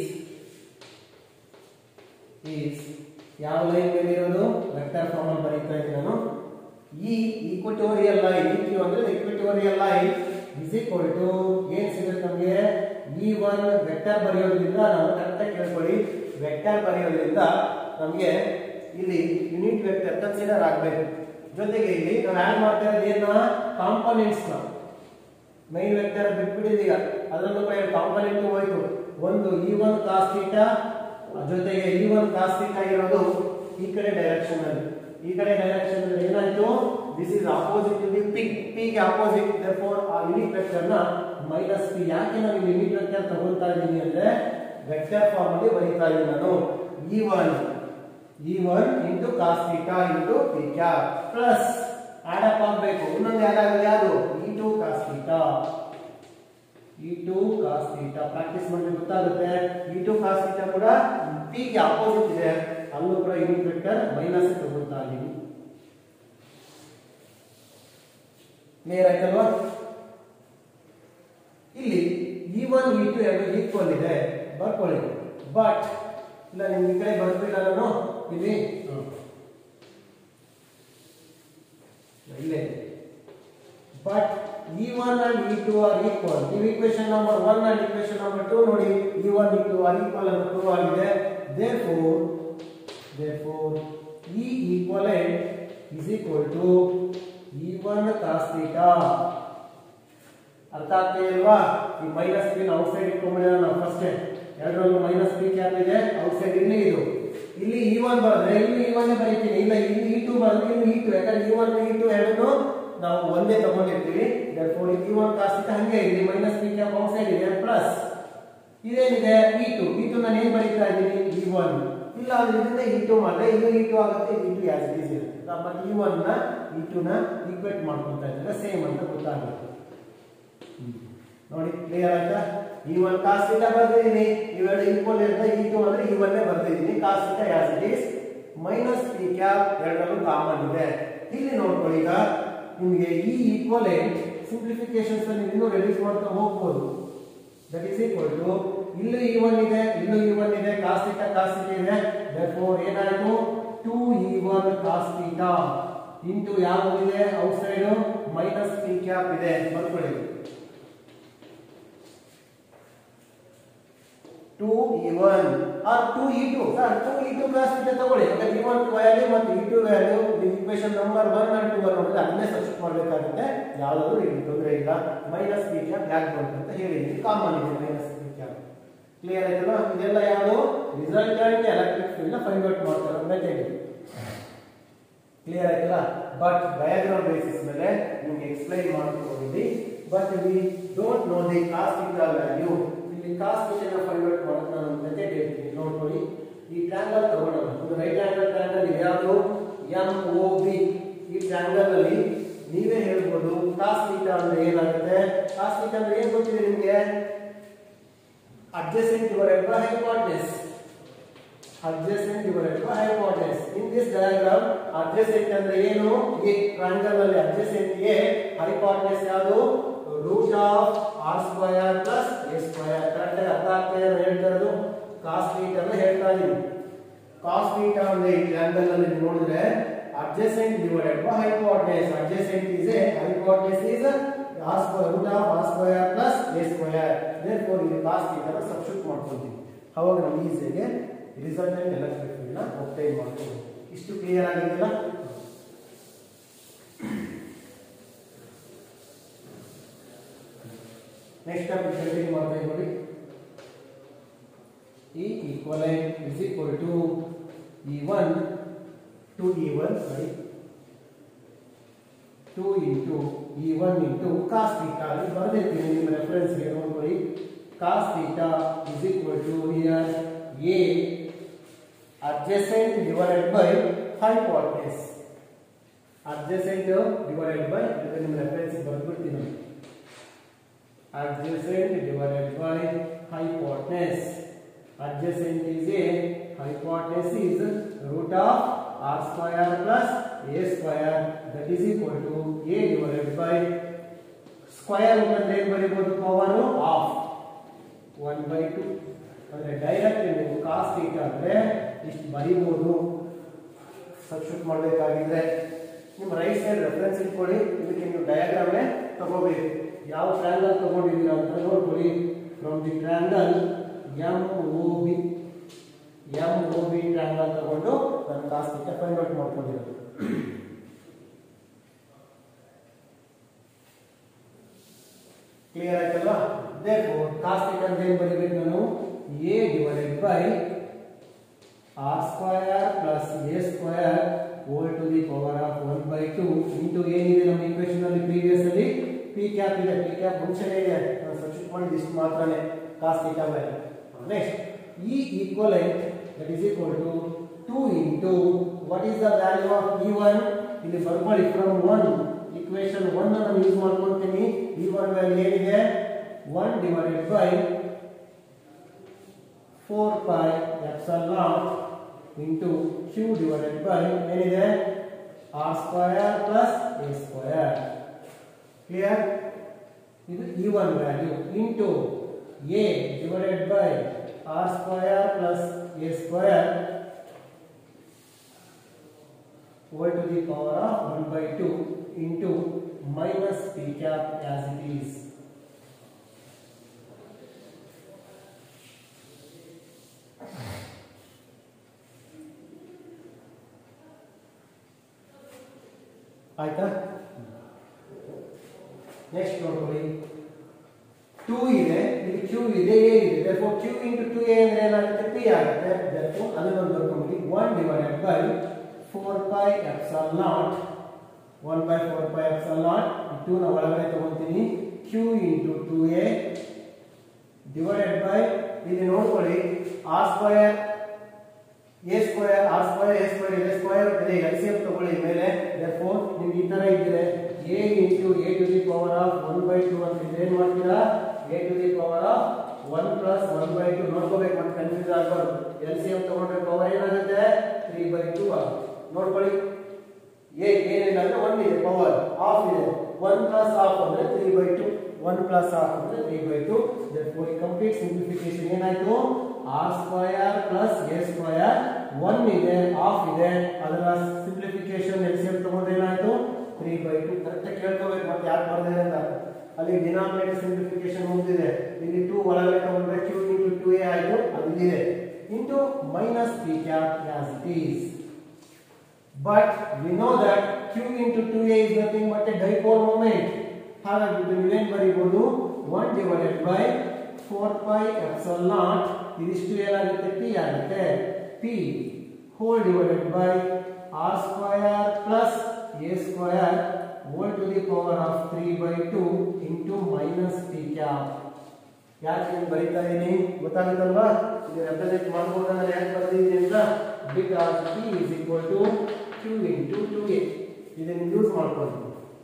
is ಯಾವ ಲೈನ್ ಮೇಲೆ ಇರೋದು ವೆಕ್ಟರ್ ಫಾರ್ಮ್ ಅಲ್ಲಿ ಬರೀತಾ ಇದ್ದೀನಿ ನಾನು ಈ ಈಕ್ವಟೋರಿಯಲ್ ಲೈನ್ ಇಕ್ಯೂ ಅಂದ್ರೆ equatorial line is equal to ಏನ್ ಸಿಗುತ್ತೆ ನಮಗೆ ಈ ಒನ್ ವೆಕ್ಟರ್ ಬರೆಯೋದ್ರಿಂದ ನಾವು ಕರೆಕ್ಟಾಗಿ ಕೇಳ್ಕೊಳ್ಳಿ ವೆಕ್ಟರ್ ಬರೆಯೋದ್ರಿಂದ ನಮಗೆ ಇಲ್ಲಿ ಯೂನಿಟ್ ವೆಕ್ಟರ್ ಕನ್ಸಿಡರ್ ಆಗಬೇಕು ಜೊತೆಗೆ ಇಲ್ಲಿ ನಾವು ಆಡ್ ಮಾಡ್ತಾ ಇರೋದು ಏನ ಕಾಂಪೊನೆಂಟ್ಸ್ ನ ಮೈನ್ ವೆಕ್ಟರ್ ಬಿಟ್ಬಿಟ್ಟಿದೀಗ ಅದರಲ್ಲೂ ಕೂಡ ಎರಡು ಕಾಂಪೊನೆಂಟ್ ಹೋಯ್ತು ಒಂದು ಇ ಒನ್ ಕಾಸ್ ಥೀಟಾ ಜೊತೆಗೆ ಇ ಒನ್ ಕಾಸ್ ಥೀಟಾ ಇರೋದು ಈ ಕಡೆ ಡೈರೆಕ್ಷನ್ ಅಲ್ಲಿ ಈ ಕಡೆ ಡೈರೆಕ್ಷನ್ ಅಲ್ಲಿ ಏನಾಯ್ತು this is opposite to the P P ಗೆ ಆಪೋಸಿಟ್ ದೇರ್ಫೋರ್ ಆ ಯೂನಿಟ್ ವೆಕ್ಟರ್ ನ ಮೈನಸ್ ಪಿ ಯಾಕೆ ನಾವು ಯೂನಿಟ್ ವೆಕ್ಟರ್ ತಗೊಳ್ತಾ ಇದ್ದೀನಿ ಅಂದ್ರೆ ವೆಕ್ಟರ್ ಫಾರ್ಮ್ ಅಲ್ಲಿ ಬರೀತಾ ಇದ್ದೀನಿ ನಾನು E one E one into cos theta into P cap plus add up ಆಗಬೇಕು ಇನ್ನೊಂದು ಆಡ್ ಆಗೋದು ಯಾವುದು E two cos theta E two cos theta practice ಮಾಡಿದ್ರೆ ಗೊತ್ತಾಗುತ್ತೆ ಇ ಟು ಕಾಸ್ ಥೀಟಾ ಕೂಡ ಪಿ ಗೆ ಆಪೋಸಿಟ್ ಇದೆ ಅಲ್ಲೂ ಕೂಡ ಯೂನಿಟ್ ವೆಕ್ಟರ್ ಮೈನಸ್ ತಗೊಳ್ತಾ ಇದ್ದೀನಿ ಕ್ಲಿಯರ್ ಆಯ್ತಲ್ವಾ ಇಲ್ಲಿ ಇ ಒನ್ ಇ ಟು ಎರಡು ಈಕ್ವಲ್ ಇದೆ ಬರ್ಕೊಳ್ಳಿ ಬಟ್ ಇಲ್ಲ ನಿಮ್ಗೆ ಈ ಕಡೆ ಬರ್ತಿಲ್ಲ ನಾನು ಇಲ್ಲಿ ಹ್ಮ್. ಇಲ್ಲೇ but E one and E two are equal ನೀವು equation number one and equation number two ನೋಡಿ E one E two are equal ಅಂತ ಪ್ರೂವ್ ಆಗಿದೆ therefore therefore E equivalent is equal to E one cos theta ಅರ್ಥ ಆಗ್ತಾ ಇಲ್ವಾ ಈ minus P outside ಇಟ್ಕೊಂಡ್ಬಿಡೋಣ ನಾವು first ಎರಡರಲ್ಲೂ ಮೈನಸ್ ಪಿ ಕ್ಯಾಪ್ ಇದೆ ಔಟ್ ಸೈಡ್ ಇಲ್ಲಿ ಇದು ಇಲ್ಲಿ ಇ ಒನ್ ಬರೆದ್ರೆ ಇಲ್ಲಿ ಇ ಒನ್ ಬರೀತೀನಿ ಇಲ್ಲ ಇಲ್ಲಿ ಇ ಟು ಬರೆದ್ರೆ ಇಲ್ಲಿ ಇ ಟು ಯಾಕಂದ್ರೆ ಇ ಒನ್ ಇ ಟು ಎರಡನ್ನು ನಾವು ಒಂದೇ ತಗೊಂಡಿರ್ತೀವಿ ಫೋರ್ ಇ ಒನ್ ಕಾಸ್ಟ್ ಹಂಗೆ ಇಲ್ಲಿ minus P cap outside ಇದೆ ಪ್ಲಸ್ ಇದೇನಿದೆ ಇ ಟು ಇ ಟು ನಾನು ಏನ್ ಬರೀತಾ ಇದ್ದೀನಿ ಇ ಒನ್ ಇಲ್ಲ ಅಂದ್ರೆ ಇದರಿಂದ ಇ ಟು ಮಾಡಿದ್ರೆ ಇದು ಇ ಟು ಆಗುತ್ತೆ ಇ ಟು ಯಾಸ್ ಇಟ್ ಇರುತ್ತೆ ಮತ್ತೆ ಇ ಒನ್ ನ ಇ ಟು ನ ಈಕ್ವೇಟ್ ಮಾಡ್ಕೊಂತಾ ಇದ್ರೆ ಸೇಮ್ ಅಂತ ಗೊತ್ತಾಗುತ್ತೆ ನೋಡಿ ಕ್ಲಿಯರ್ ಆಯ್ತಾ ಈ ಒಂದು ಕಾಸ್ ಥೀಟಾ ಬರ್ದಿದ್ದೀನಿ ಇವೆರಡು ಈಕ್ವಲ್ ಇರುತ್ತೆ ಈ ಟು ಅಂದ್ರೆ ಈ ಒಂದೇ ಬರ್ದಿದ್ದೀನಿ cos theta as it is minus P cap ಎರಡರಲ್ಲೂ ಕಾಮನ್ ಇದೆ ಇಲ್ಲಿ ನೋಡ್ಕೊಳ್ಳಿ ಈಗ ನಿಮಗೆ ಈ ಈಕ್ವಲೆಂಟ್ ಸಿಂಪ್ಲಿಫಿಕೇಶನ್ಸ್ ಅಲ್ಲಿ ಇನ್ನೂ ರೆಡ್ಯೂಸ್ ಮಾಡ್ತಾ ಹೋಗ್ಬೋದು ದಟ್ ಈಸ್ ಈಕ್ವಲ್ ಟು ಇಲ್ಲೂ ಇ ಒನ್ ಇದೆ ಇಲ್ಲೂ ಇ ಒನ್ ಇದೆ ಕಾಸ್ ಥೀಟಾ ಕಾಸ್ ಥೀಟಾ ಇದೆ therefore ಏನಾಯ್ತು two E one cos theta into ಯಾವ್ದಿದೆ outside minus P cap ಇದೆ ಬರ್ಕೊಳ್ಳಿ two E one or two E two sir two E two class ಇದೆ ತಗೊಳ್ಳಿ ಯಾಕಂದ್ರೆ ಇ ಒನ್ ವ್ಯಾಲ್ಯೂ ಮತ್ತು E two value equation number one and two one ನೋಡಿದ್ರೆ ಅದನ್ನೇ ಸಬ್ಸ್ಟಿಟ್ ಮಾಡಬೇಕಾಗುತ್ತೆ ಯಾವುದಾದ್ರೂ ಇಲ್ಲಿ ತೊಂದರೆ ಇಲ್ಲ ಮೈನಸ್ ಪಿ ಕ್ಯಾಪ್ ಯಾಕೆ ಬಂತು ಅಂತ ಹೇಳಿದ್ದೀನಿ ಕಾಮನ್ ಇದೆ ಮೈನಸ್ ಪಿ ಕ್ಯಾಪ್ ಕ್ಲಿಯರ್ ಆಯ್ತಲ್ಲ ಇದೆಲ್ಲ ಯಾವುದು resultant electric field find out ಮಾಡ್ತಾರೆ ಮೆಥಡ್ ಕ್ಲಿಯರ್ ಆಯ್ತಲ್ಲ ಬಟ್ ಡಯಾಗ್ರಾಮ್ ಬೇಸಿಸ್ ಮೇಲೆ ನಿಮ್ಗೆ ಎಕ್ಸ್ಪ್ಲೈನ್ ಮಾಡ್ಕೊಂಡಿದ್ವಿ but we don't know the cos theta value ಇಲ್ಲಿ ಕಾಸ್ಟ್ ಥೀಟಾ ಫೈಂಡ್ ಔಟ್ ಮಾಡೋದು ನಾನು ಮೆಥಡ್ ಹೇಳ್ತೀನಿ ನೋಡ್ಕೊಳ್ಳಿ ಈ ಟ್ರ್ಯಾಂಗಲ್ ತಗೊಳ್ಳೋಣ ಒಂದು ರೈಟ್ ಆಂಗಲ್ ಟ್ರ್ಯಾಂಗಲ್ ಯಾವುದು ಎಂ ಒ ಬಿ ಈ ಟ್ರ್ಯಾಂಗಲ್ ಅಲ್ಲಿ ನೀವೇ ಹೇಳ್ಬೋದು ಕಾಸ್ ಥೀಟಾ ಅಂದ್ರೆ ಏನಾಗುತ್ತೆ ಕಾಸ್ ಥೀಟಾ ಅಂದ್ರೆ ಏನ್ ಗೊತ್ತಿದೆ ನಿಮ್ಗೆ adjacent divided by hypotenuse adjacent divided by hypotenuse in this diagram adjacent ಅಂದ್ರೆ ಏನು ಈ ಟ್ರಯಾಂಗಲ್ ಅಲ್ಲಿ adjacent ಗೆ hypotenuse ಯಾವುದು root of r square plus a square correct ಆಗಿ ಅರ್ಥ ಆಗ್ತಾ ಇದೆ ನಾನು ಹೇಳ್ತಾ ಇರೋದು cos theta ಅಂತ ಹೇಳ್ತಾ ಇದೀನಿ ಕಾಸ್ ಥೀಟಾ ಅಂದ್ರೆ ಈ ಟ್ರಯಾಂಗಲ್ ಅಲ್ಲಿ ನೀವು ನೋಡಿದ್ರೆ adjacent divided by hypotenuse adjacent is a hypotenuse is r square root of r square plus a square therefore ಇಲ್ಲಿ cos theta ನ ಸಬ್ಸ್ಟಿಟ್ಯೂಟ್ ಮಾಡ್ಕೊಂತೀವಿ ಅವಾಗ ನಾವು ಈಸಿಯಾಗಿ ರಿಸಲ್ಟೆಂಟ್ ಎಲೆಕ್ಟ್ರಿಕ್ ಫೀಲ್ಡ್ ನ ಒಪ್ಟೈನ್ ಮಾಡ್ತೀವಿ ಇಷ್ಟು ಕ್ಲಿಯರ್ ಆಗಿದೆಯಲ್ಲ ನೆಕ್ಸ್ಟ್ ಸ್ಟೆಪ್ ಕಂಟಿನ್ಯೂ ಮಾಡ್ತಾ ಇದ್ದೀವಿ E equivalent is equal to E1 to E1 sorry 2 into E1 into cos theta ಅಲ್ಲಿ ಬರೆದಿರ್ತೀನಿ ನಿಮ್ಮ ರೆಫರೆನ್ಸ್ಗೆ ನೋಡ್ಕೊಳ್ಳಿ cos theta is equal to here A adjacent divided by hypotenuse adjacent divided by ಇದು ನಿಮ್ಮ reference ಬರೆದ್ಬಿಡ್ತೀನಿ adjacent divided by hypotenuse adjacent is a hypotenuse is root of r square plus a square that is equal to a divided by square root ಅಂದ್ರೆ ಏನು ಬರೀಬಹುದು power of 1 by 2 ಅಂದ್ರೆ direct ನೀವು cos theta ಅಂದ್ರೆ ಇಷ್ಟು ಬರೀಬಹುದು substitute ಮಾಡಬೇಕಾಗಿದ್ರೆ ನಿಮ್ಮ right side reference ಇಟ್ಕೊಳ್ಳಿ ಇದಕ್ಕೆ ನೀವು ಡಯಾಗ್ರಾಮ್ನೇ ತಗೋಬೇಕು ಯಾವ ಟ್ರ್ಯಾಂಗಲ್ ತಗೊಂಡಿದ್ದೀರಾ ಅಂತ ನೋಡ್ಕೊಳ್ಳಿ from the triangle M O B M O B triangle ತಗೊಂಡು ನಾನು ಕಾಸ್ ಥೀಟಾ ಫೈಂಡ್ ಔಟ್ ಮಾಡ್ಕೊಂಡಿರೋದು ಕ್ಲಿಯರ್ ಆಯ್ತಲ್ವಾ therefore cos theta ಅಂತ ಏನು ಬರೀಬೇಕು ನಾನು a divided by r square plus a square whole to the power of 1 by 2 into ಏನಿದೆ ನಮ್ಮ ಇಕ್ವೇಶನ್ ಅಲ್ಲಿ ಪ್ರೀವಿಯಸ್ ಅಲ್ಲಿ p ಕ್ಯಾಪ್ ಇದೆ p ಕ್ಯಾಪ್ ಮುಂಚೆನೇ ಇದೆ ನಾನು ಸಬ್ಸ್ಟಿಟ್ಯೂಟ್ ಮಾಡಿದ್ದು ಇಷ್ಟು ಮಾತ್ರನೇ cos theta ಮೇಲೆ next e equivalent that is equal to 2 into what is the value of e1 ಇಲ್ಲಿ ಬರ್ಕೊಳ್ಳಿ from 1 ಇಕ್ವೇಶನ್ 1 ಅನ್ನು ಯೂಸ್ ಮಾಡ್ಕೊಳ್ತೀನಿ e1 ವ್ಯಾಲ್ಯೂ ಏನಿದೆ 1 divided by 4 pi epsilon naught into q divided by ಏನಿದೆ r square plus a square clear ಇದು e1 value into a divided by r square plus a square whole to the power of 1 by 2 into minus p cap as it is. ಆಯ್ತಾ next ನೋಡ್ಕೊಳ್ಳಿ two ಇದೆ ಇಲ್ಲಿ Q ಇದೆ A ಇದೆ therefore Q into two A ಅಂದ್ರೆ ಏನಾಗುತ್ತೆ P ಆಗುತ್ತೆ therefore ಅದನ್ನೊಂದು ಬರ್ಕೊಂಡ್ಬಿಡಿ one divided by four pi epsilon naught one by four pi epsilon naught two ನ ಒಳಗಡೆ ತಗೊಂತೀನಿ Q into two A divided by ಇಲ್ಲಿ ನೋಡ್ಕೊಳ್ಳಿ R square A square R square A square ಇದೆ ಸ್ಕ್ವಯರ್ ಇದೆ ಎಲ್ಸಿಎಂ ತಗೊಳ್ಳಿ ಮೇಲೆ therefore ನಿಮ್ಗೆ ಈ ತರ ಇದ್ರೆ a into A to the power of one by two ಅಂತ ಇದ್ರೆ ಏನ್ ಮಾಡ್ತೀರಾ A to the power of one plus one by two ನೋಡ್ಕೋಬೇಕು ಮತ್ತೆ ಕನ್ಫ್ಯೂಸ್ ಆಗಬಾರ್ದು ಎಲ್ಸಿಎಂ ತಗೊಂಡ್ರೆ ಪವರ್ ಏನಾಗುತ್ತೆ ತ್ರೀ ಬೈ ಟು ಆಗುತ್ತೆ ನೋಡ್ಕೊಳ್ಳಿ ಎ ಏನಿಲ್ಲ ಅಂದ್ರೆ ಒನ್ ಇದೆ ಪವರ್ ಆಫ್ ಇದೆ ಒನ್ ಪ್ಲಸ್ ಆಫ್ ಅಂದ್ರೆ three by two one plus of ಅಂದ್ರೆ three by two complete simplification ಏನಾಯ್ತು R square plus A square one ಇದೆ ಆಫ್ ಇದೆ ಅದರ ಸಿಂಪ್ಲಿಫಿಕೇಶನ್ ಎಲ್ಸಿಎಂ ತಗೊಂಡ್ರೆ ಏನಾಯ್ತು ತ್ರೀ ಬೈ ಟು ಕರೆಕ್ಟ್ ಕೇಳ್ಕೋಬೇಕು ಮತ್ತೆ ಯಾಕೆ ಬರ್ದಿದೆ ಅಂತ ಅಲ್ಲಿ ಡಿನಾಮಿನೇಟರ್ ಸಿಂಪ್ಲಿಫಿಕೇಶನ್ ಮುಗಿದಿದೆ ಇಲ್ಲಿ ಟೂ ಒಳಗಡೆ ತಗೊಂಡ್ರೆ ಕ್ಯೂ ಇಂಟು ಟು ಎ ಆಯ್ತು ಅದು ಇಲ್ಲಿದೆ into minus P cap as it is but we know that q into 2a is nothing but a dipole moment ಹಾಗಾಗಿ ನೀವೇನ್ ಬರೀಬಹುದು 1 divided by 4 pi epsilon naught ಇದಿಷ್ಟು ಏನಾಗುತ್ತೆ p ಆಗುತ್ತೆ p whole divided by r square plus a square whole to the power of 3 by 2 into minus p cap ಯಾಕೆ నేను ಬರೀತಾ ಇದ್ದೀನಿ ಗೊತ್ತಾಗುತ್ತಲ್ವಾ ಇದು ರೆಪ್ರೆಸೆಂಟ್ ಮಾಡ್ಬೋದು ನಾನು ಯಾಕೆ ಬರ್ದಿದ್ದೀನಿ ಅಂತ because p is equal to q into 2a ಇದನ್ನು ಯೂಸ್ ಮಾಡ್ಕೊಳ್ಳಿ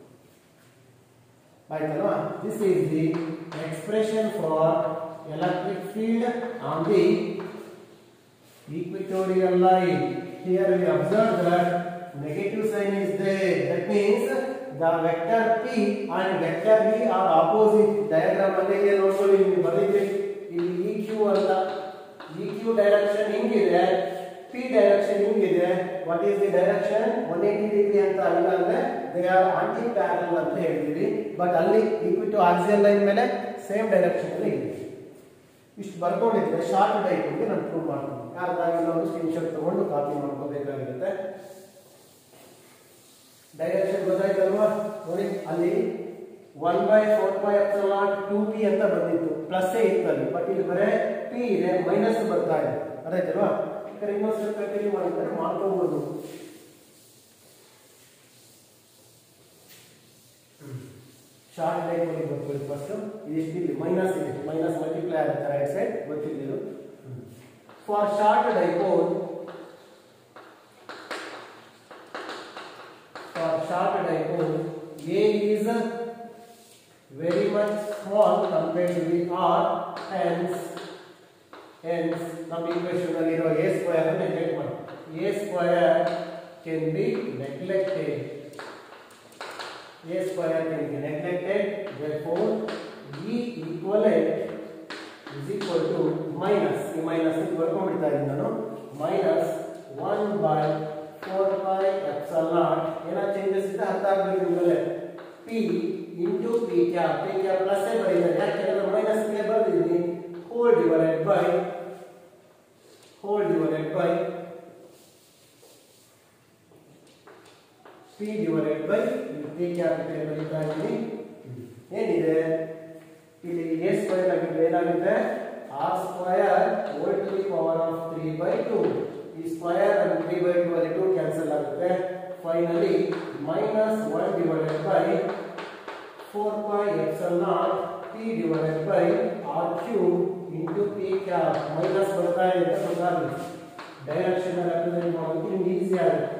ಆಯ್ತಲ್ವಾ this is the expression for electric field on the equatorial line here we observe that negative sign is there that means the vector p and vector v are opposite diagram ಅಲ್ಲಿ ಇದೆ ನೋಡ್ಕೊಳ್ಳಿ ನೀವು ಬರೆದಿದ್ರಿ ಇಲ್ಲಿ eq ಅಂತ eq direction ಹಿಂಗಿದೆ P direction ಹಿಂಗಿದೆ what is the direction one eighty degree ಅಂತ ಇಲ್ಲ ಅಂದ್ರೆ ದೇ ಆರ್ ಆಂಟಿ ಪ್ಯಾರಲ್ ಅಂತ ಹೇಳ್ತೀವಿ ಬಟ್ ಅಲ್ಲಿ ಈಕ್ವಿ ಟು ಆಕ್ಸಿಯಲ್ ಲೈನ್ ಮೇಲೆ ಸೇಮ್ ಡೈರೆಕ್ಷನ್ ಅಲ್ಲಿ ಇದೆ ಇಷ್ಟು ಬರ್ಕೊಂಡಿದ್ರೆ ಶಾರ್ಟ್ ಡೈಟ್ಗೆ ನಾನು ಪ್ರೂವ್ ಮಾಡ್ತೀನಿ ಯಾರ್ದಾಗಿಲ್ಲ ಒಂದು ಸ್ಕ್ರೀನ್ ಶಾಟ್ ತಗೊಂಡು ಕಾಪಿ ಮಾಡ್ಕೋಬೇಕಾಗಿರುತ್ತೆ ಡೈರೆಕ್ಷನ್ ಗೊತ್ತಾಯ್ತಲ್ವಾ ನೋಡಿ ಅಲ್ಲಿ one by four by naught two P ಅಂತ ಬಂದಿತ್ತು ಪ್ಲಸ್ ಇತ್ತು ಅಲ್ಲಿ ಬಟ್ ಇಲ್ಲಿ ಬರೇ ಪಿ ಇದೆ ಮೈನಸ್ ಬರ್ತಾ ಇದೆ ಅದಾಯ್ತಲ್ವಾ ಯಾಕಂದ್ರೆ ಇನ್ನೊಂದ್ಸಲ ಕಂಟಿನ್ಯೂ ಮಾಡಿದ್ರೆ ಮಾಡ್ಕೋಬಹುದು ಶಾರ್ಟ್ ಲೈನ್ ಮಾಡಿ ಬರ್ಕೊಳ್ಳಿ ಫಸ್ಟ್ ಇದಿಷ್ಟು ಇಲ್ಲಿ ಮೈನಸ್ ಇದೆ ಮೈನಸ್ ಮಲ್ಟಿಪ್ಲೈ ಆಗುತ್ತೆ ರೈಟ್ ಸೈಡ್ ಗೊತ್ತಿದ್ದು for short dipole for short dipole A is very much small compared to the R hence hence ನಮ್ಮ equation ಅಲ್ಲಿರೋ A square ಅನ್ನು ನೆಗ್ಲೆಕ್ಟ್ ಮಾಡಿ A square can be neglected A square can be neglected therefore E equivalent is equal to minus ಈ minus ಇದು ಬರ್ಕೊಂಡ್ಬಿಡ್ತಾ ಇದ್ದೀನಿ ನಾನು minus 1 by 4 pi epsilon naught ಏನ changes ಇದೆ ಅರ್ಥ ಆಗಬೇಕು ನಿಮಗೆ p into p cap p cap plus ಬರೀತಾರೆ ಯಾಕೆಂದ್ರೆ ಮೈನಸ್ ಗೆ ಬರ್ದಿದ್ದೀನಿ whole divided by whole divided by p divided by p capital ಬರೀತಾ ಇದ್ದೀನಿ ಏನಿದೆ ಇಲ್ಲಿ a ಸ್ಕ್ವೇರ್ ಆಗಿದ್ರೆ ಏನಾಗುತ್ತೆ r square whole to the power of 3 by 2 ಈ ಸ್ಕ್ವೇರ್ and 3 ಬೈ 2 ಅಲ್ಲಿ 2 ಕ್ಯಾನ್ಸಲ್ ಆಗುತ್ತೆ finally minus 1 divided by 4 pi epsilon naught p divided by r cube into p cap minus ಬರ್ತಾ ಇದೆ ಅಂತ ಗೊತ್ತಾಗಲಿ ಡೈರೆಕ್ಷನ್ ರೆಪ್ರೆಸೆಂಟ್ ಮಾಡೋದಕ್ಕೆ ನಿಮ್ಗೆ ಈಸಿ ಆಗುತ್ತೆ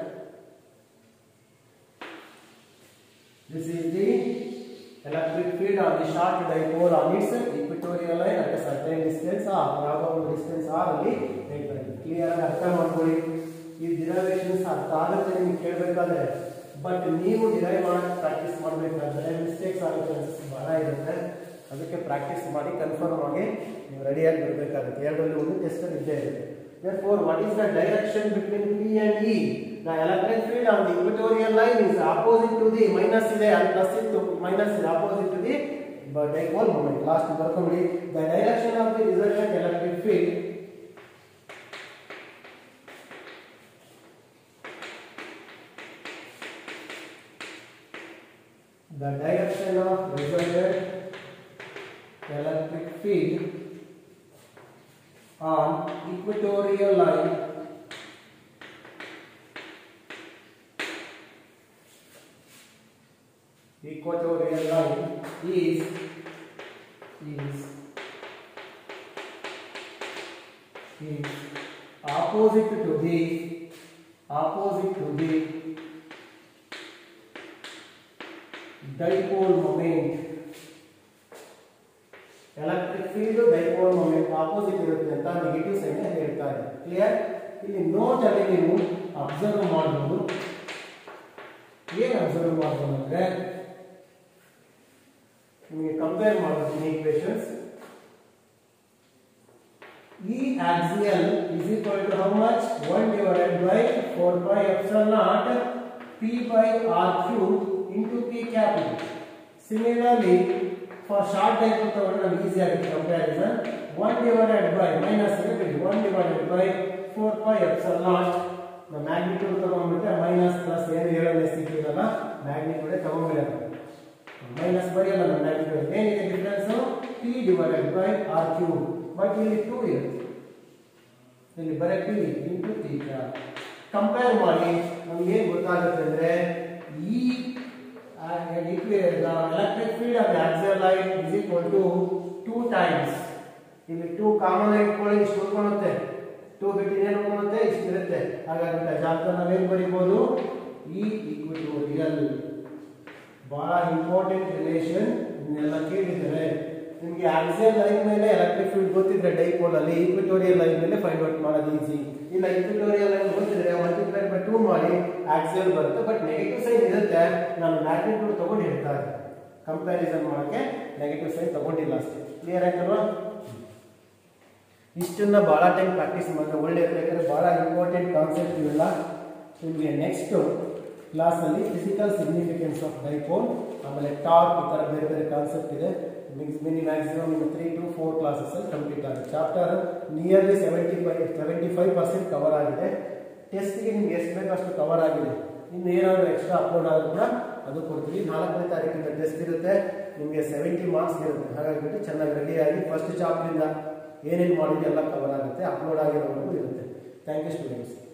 This is the electric field on the short dipole on its equatorial line at a certain distance r. ಯಾವುದೋ ಒಂದು distance r ಅಲ್ಲಿ ಹೇಳ್ತಾ ಇದ್ದೀನಿ ಕ್ಲಿಯರ್ ಆಗಿ ಅರ್ಥ ಮಾಡ್ಕೊಳ್ಳಿ ಈ ಡಿರೈವೇಶನ್ಸ್ ಅರ್ಥ ಆಗುತ್ತೆ ನಿಮ್ಗೆ ಕೇಳಬೇಕಾದ್ರೆ ಬಟ್ ನೀವು ಡಿರೈವ್ ಮಾಡಕ್ಕೆ ಪ್ರಾಕ್ಟೀಸ್ ಮಾಡಬೇಕಾದ್ರೆ ಮಿಸ್ಟೇಕ್ಸ್ ಆಗೋ ಚಾನ್ಸಸ್ ಬಹಳ ಇರುತ್ತೆ ಅದಕ್ಕೆ ಪ್ರಾಕ್ಟೀಸ್ ಮಾಡಿ ಕನ್ಫರ್ಮ್ ಆಗಿ ನೀವು ರೆಡಿಯಾಗಿ ಬರಬೇಕಾಗುತ್ತೆ ಎರಡರಲ್ಲಿ ಒಂದು ಟೆಸ್ಟ್ ಇದ್ದೇ ಇರುತ್ತೆ Therefore, what is the direction between P and E? The electric field on the equatorial line is opposite to the minus ಇದೆ and plus ಇತ್ತು minus is opposite to the but dipole moment. Last ಬರ್ಕೊಂಬಿಡಿ the direction of the resultant electric field the direction of resultant electric field on equatorial line equatorial line is is is opposite to the opposite to the dipole moment electric field dipole moment opposite ಇರುತ್ತೆ ಅಂತ negative sign ಹೇಳ್ತಾ ಇದೆ clear ಇಲ್ಲಿ note ಅಲ್ಲಿ ನೀವು observe ಮಾಡಬಹುದು ಏನ್ observe ಮಾಡಬಹುದು ಅಂದ್ರೆ ನಿಮಗೆ ಕಂಪೇರ್ ಮಾಡ್ತೀನಿ equations E axial is equal to how much? 1 divided by 4 pi epsilon naught P by R cube into P capital. Similarly, for short dipole ತಗೊಂಡ್ರೆ ನಮ್ಗೆ ಈಸಿ ಆಗುತ್ತೆ ಕಂಪ್ಯಾರಿಸನ್ 1 divided by minus ಇದೆ 1 divided by 4 pi epsilon naught the magnitude ತಗೊಂಡ್ಬಿಟ್ರೆ minus plus ಏನು ಹೇಳೋದೇ ಸಿಕ್ಕಿರಲ್ಲ magnitude ತಗೊಂಡ್ಬಿಡೋದು minus ಬರೆಯಲ್ಲ ನಮ್ಮ magnitude ಏನಿದೆ difference P divided by R cube but ಇಲ್ಲಿ ಟೂ ಇರುತ್ತೆ ಇಲ್ಲಿ ಬರೀ ಪಿ ಇಂಟು ತೀಟಾ ಕಂಪೇರ್ ಮಾಡಿ ನಮ್ಗೆ ಏನು ಗೊತ್ತಾಗುತ್ತೆ ಅಂದ್ರೆ ಈ electric field of axial line is equal to two times ಇಲ್ಲಿ ಟೂ ಕಾಮನ್ ಇಟ್ಕೊಳ್ಳಿ ಇಷ್ಟು ಉಳ್ಕೊಳುತ್ತೆ ಟೂ ಬಿಟ್ಟು ಏನು ಉಳ್ಕೊಳುತ್ತೆ ಇಷ್ಟು ಇರುತ್ತೆ ಹಾಗಾಗಿ ಜಾಗ ನಾವೇನು ಬರೀಬೋದು ಈ ಈಕ್ವಿಟೋರಿಯಲ್ ಬಹಳ ಇಂಪಾರ್ಟೆಂಟ್ ರಿಲೇಷನ್ ಇದನ್ನೆಲ್ಲ ಕೇಳಿದರೆ ನಿಮಗೆ ಆಕ್ಸಿಯಲ್ ಲೈನ್ ಮೇಲೆ ಎಲೆಕ್ಟ್ರಿಕ್ ಫೀಲ್ಡ್ ಗೊತ್ತಿದ್ರೆ ಡೈಪೋಲ್ ಅಲ್ಲಿ ಈಕ್ವಿಟೋರಿಯಲ್ ಲೈನ್ ಮೇಲೆ ಫೈಂಡ್ ಔಟ್ ಮಾಡೋದು ಈಸಿ ಇಲ್ಲ ಈಕ್ವಿಟೋರಿಯಲ್ ಲೈನ್ ಗೊತ್ತಿದ್ರೆ ಮಲ್ಟಿಪ್ಲೈ ಬೈ ಟೂ ಮಾಡಿ ಆಕ್ಸಿಯಲ್ ಬರುತ್ತೆ ಬಟ್ ನೆಗೆಟಿವ್ ಸೈನ್ ಇರುತ್ತೆ ನಾನು ಮ್ಯಾಗ್ನಿಟ್ಯೂಡ್ ತಗೊಂಡು ಹೇಳ್ತಾ ಇದ್ದೆ ಕಂಪ್ಯಾರಿಸನ್ ಮಾಡೋಕ್ಕೆ ನೆಗೆಟಿವ್ ಸೈನ್ ತಗೊಂಡಿಲ್ಲ ಅಷ್ಟೇ ಕ್ಲಿಯರ್ ಆಯ್ತಲ್ವಾ ಇಷ್ಟನ್ನ ಭಾಳ ಟೈಮ್ ಪ್ರಾಕ್ಟೀಸ್ ಮಾಡಿದ್ರೆ ಒಳ್ಳೆಯದು ಯಾಕಂದರೆ ಭಾಳ ಇಂಪಾರ್ಟೆಂಟ್ ಕಾನ್ಸೆಪ್ಟ್ ಇವೆಲ್ಲ ನಿಮಗೆ ನೆಕ್ಸ್ಟ್ ಕ್ಲಾಸಲ್ಲಿ ಫಿಸಿಕಲ್ ಸಿಗ್ನಿಫಿಕೆನ್ಸ್ ಆಫ್ ಡೈಪೋಲ್ ಆಮೇಲೆ ಟಾರ್ಕ್ ಈ ಥರ ಬೇರೆ ಬೇರೆ ಕಾನ್ಸೆಪ್ಟ್ ಇದೆ ಮಿನಿ ಮ್ಯಾಕ್ಸಿಮಮ್ ಇನ್ನು ತ್ರೀ ಟು ಫೋರ್ ಕ್ಲಾಸಸ್ಸಲ್ಲಿ ಕಂಪ್ಲೀಟ್ ಆಗುತ್ತೆ chapter nearly seventy five seventy five percent cover ಆಗಿದೆ ಟೆಸ್ಟ್ಗೆ ನಿಮ್ಗೆ ಎಷ್ಟು ಬೇಕೋ ಅಷ್ಟು ಕವರ್ ಆಗಿದೆ ಇನ್ನು ಏನಾದರೂ ಎಕ್ಸ್ಟ್ರಾ ಅಪ್ಲೋಡ್ ಆದರೂ ಕೂಡ ಅದು ಕೊಡ್ತೀವಿ ನಾಲ್ಕನೇ ತಾರೀಕಿಂದ ಟೆಸ್ಟ್ ಇರುತ್ತೆ ನಿಮಗೆ ಸೆವೆಂಟಿ ಮಾರ್ಕ್ಸ್ ಇರುತ್ತೆ ಹಾಗಾಗಿ ಚೆನ್ನಾಗಿ ರೆಡಿಯಾಗಿ ಫಸ್ಟ್ ಚಾಪ್ಟ್ರಿಂದ ಏನೇನು ಮಾಡಿದ್ರೆ ಎಲ್ಲ ಕವರ್ ಆಗುತ್ತೆ ಅಪ್ಲೋಡ್ ಆಗಿರೋವರೆಗೂ ಇರುತ್ತೆ ಥ್ಯಾಂಕ್ ಯು ಸ್ಟೂಡೆಂಟ್ಸ್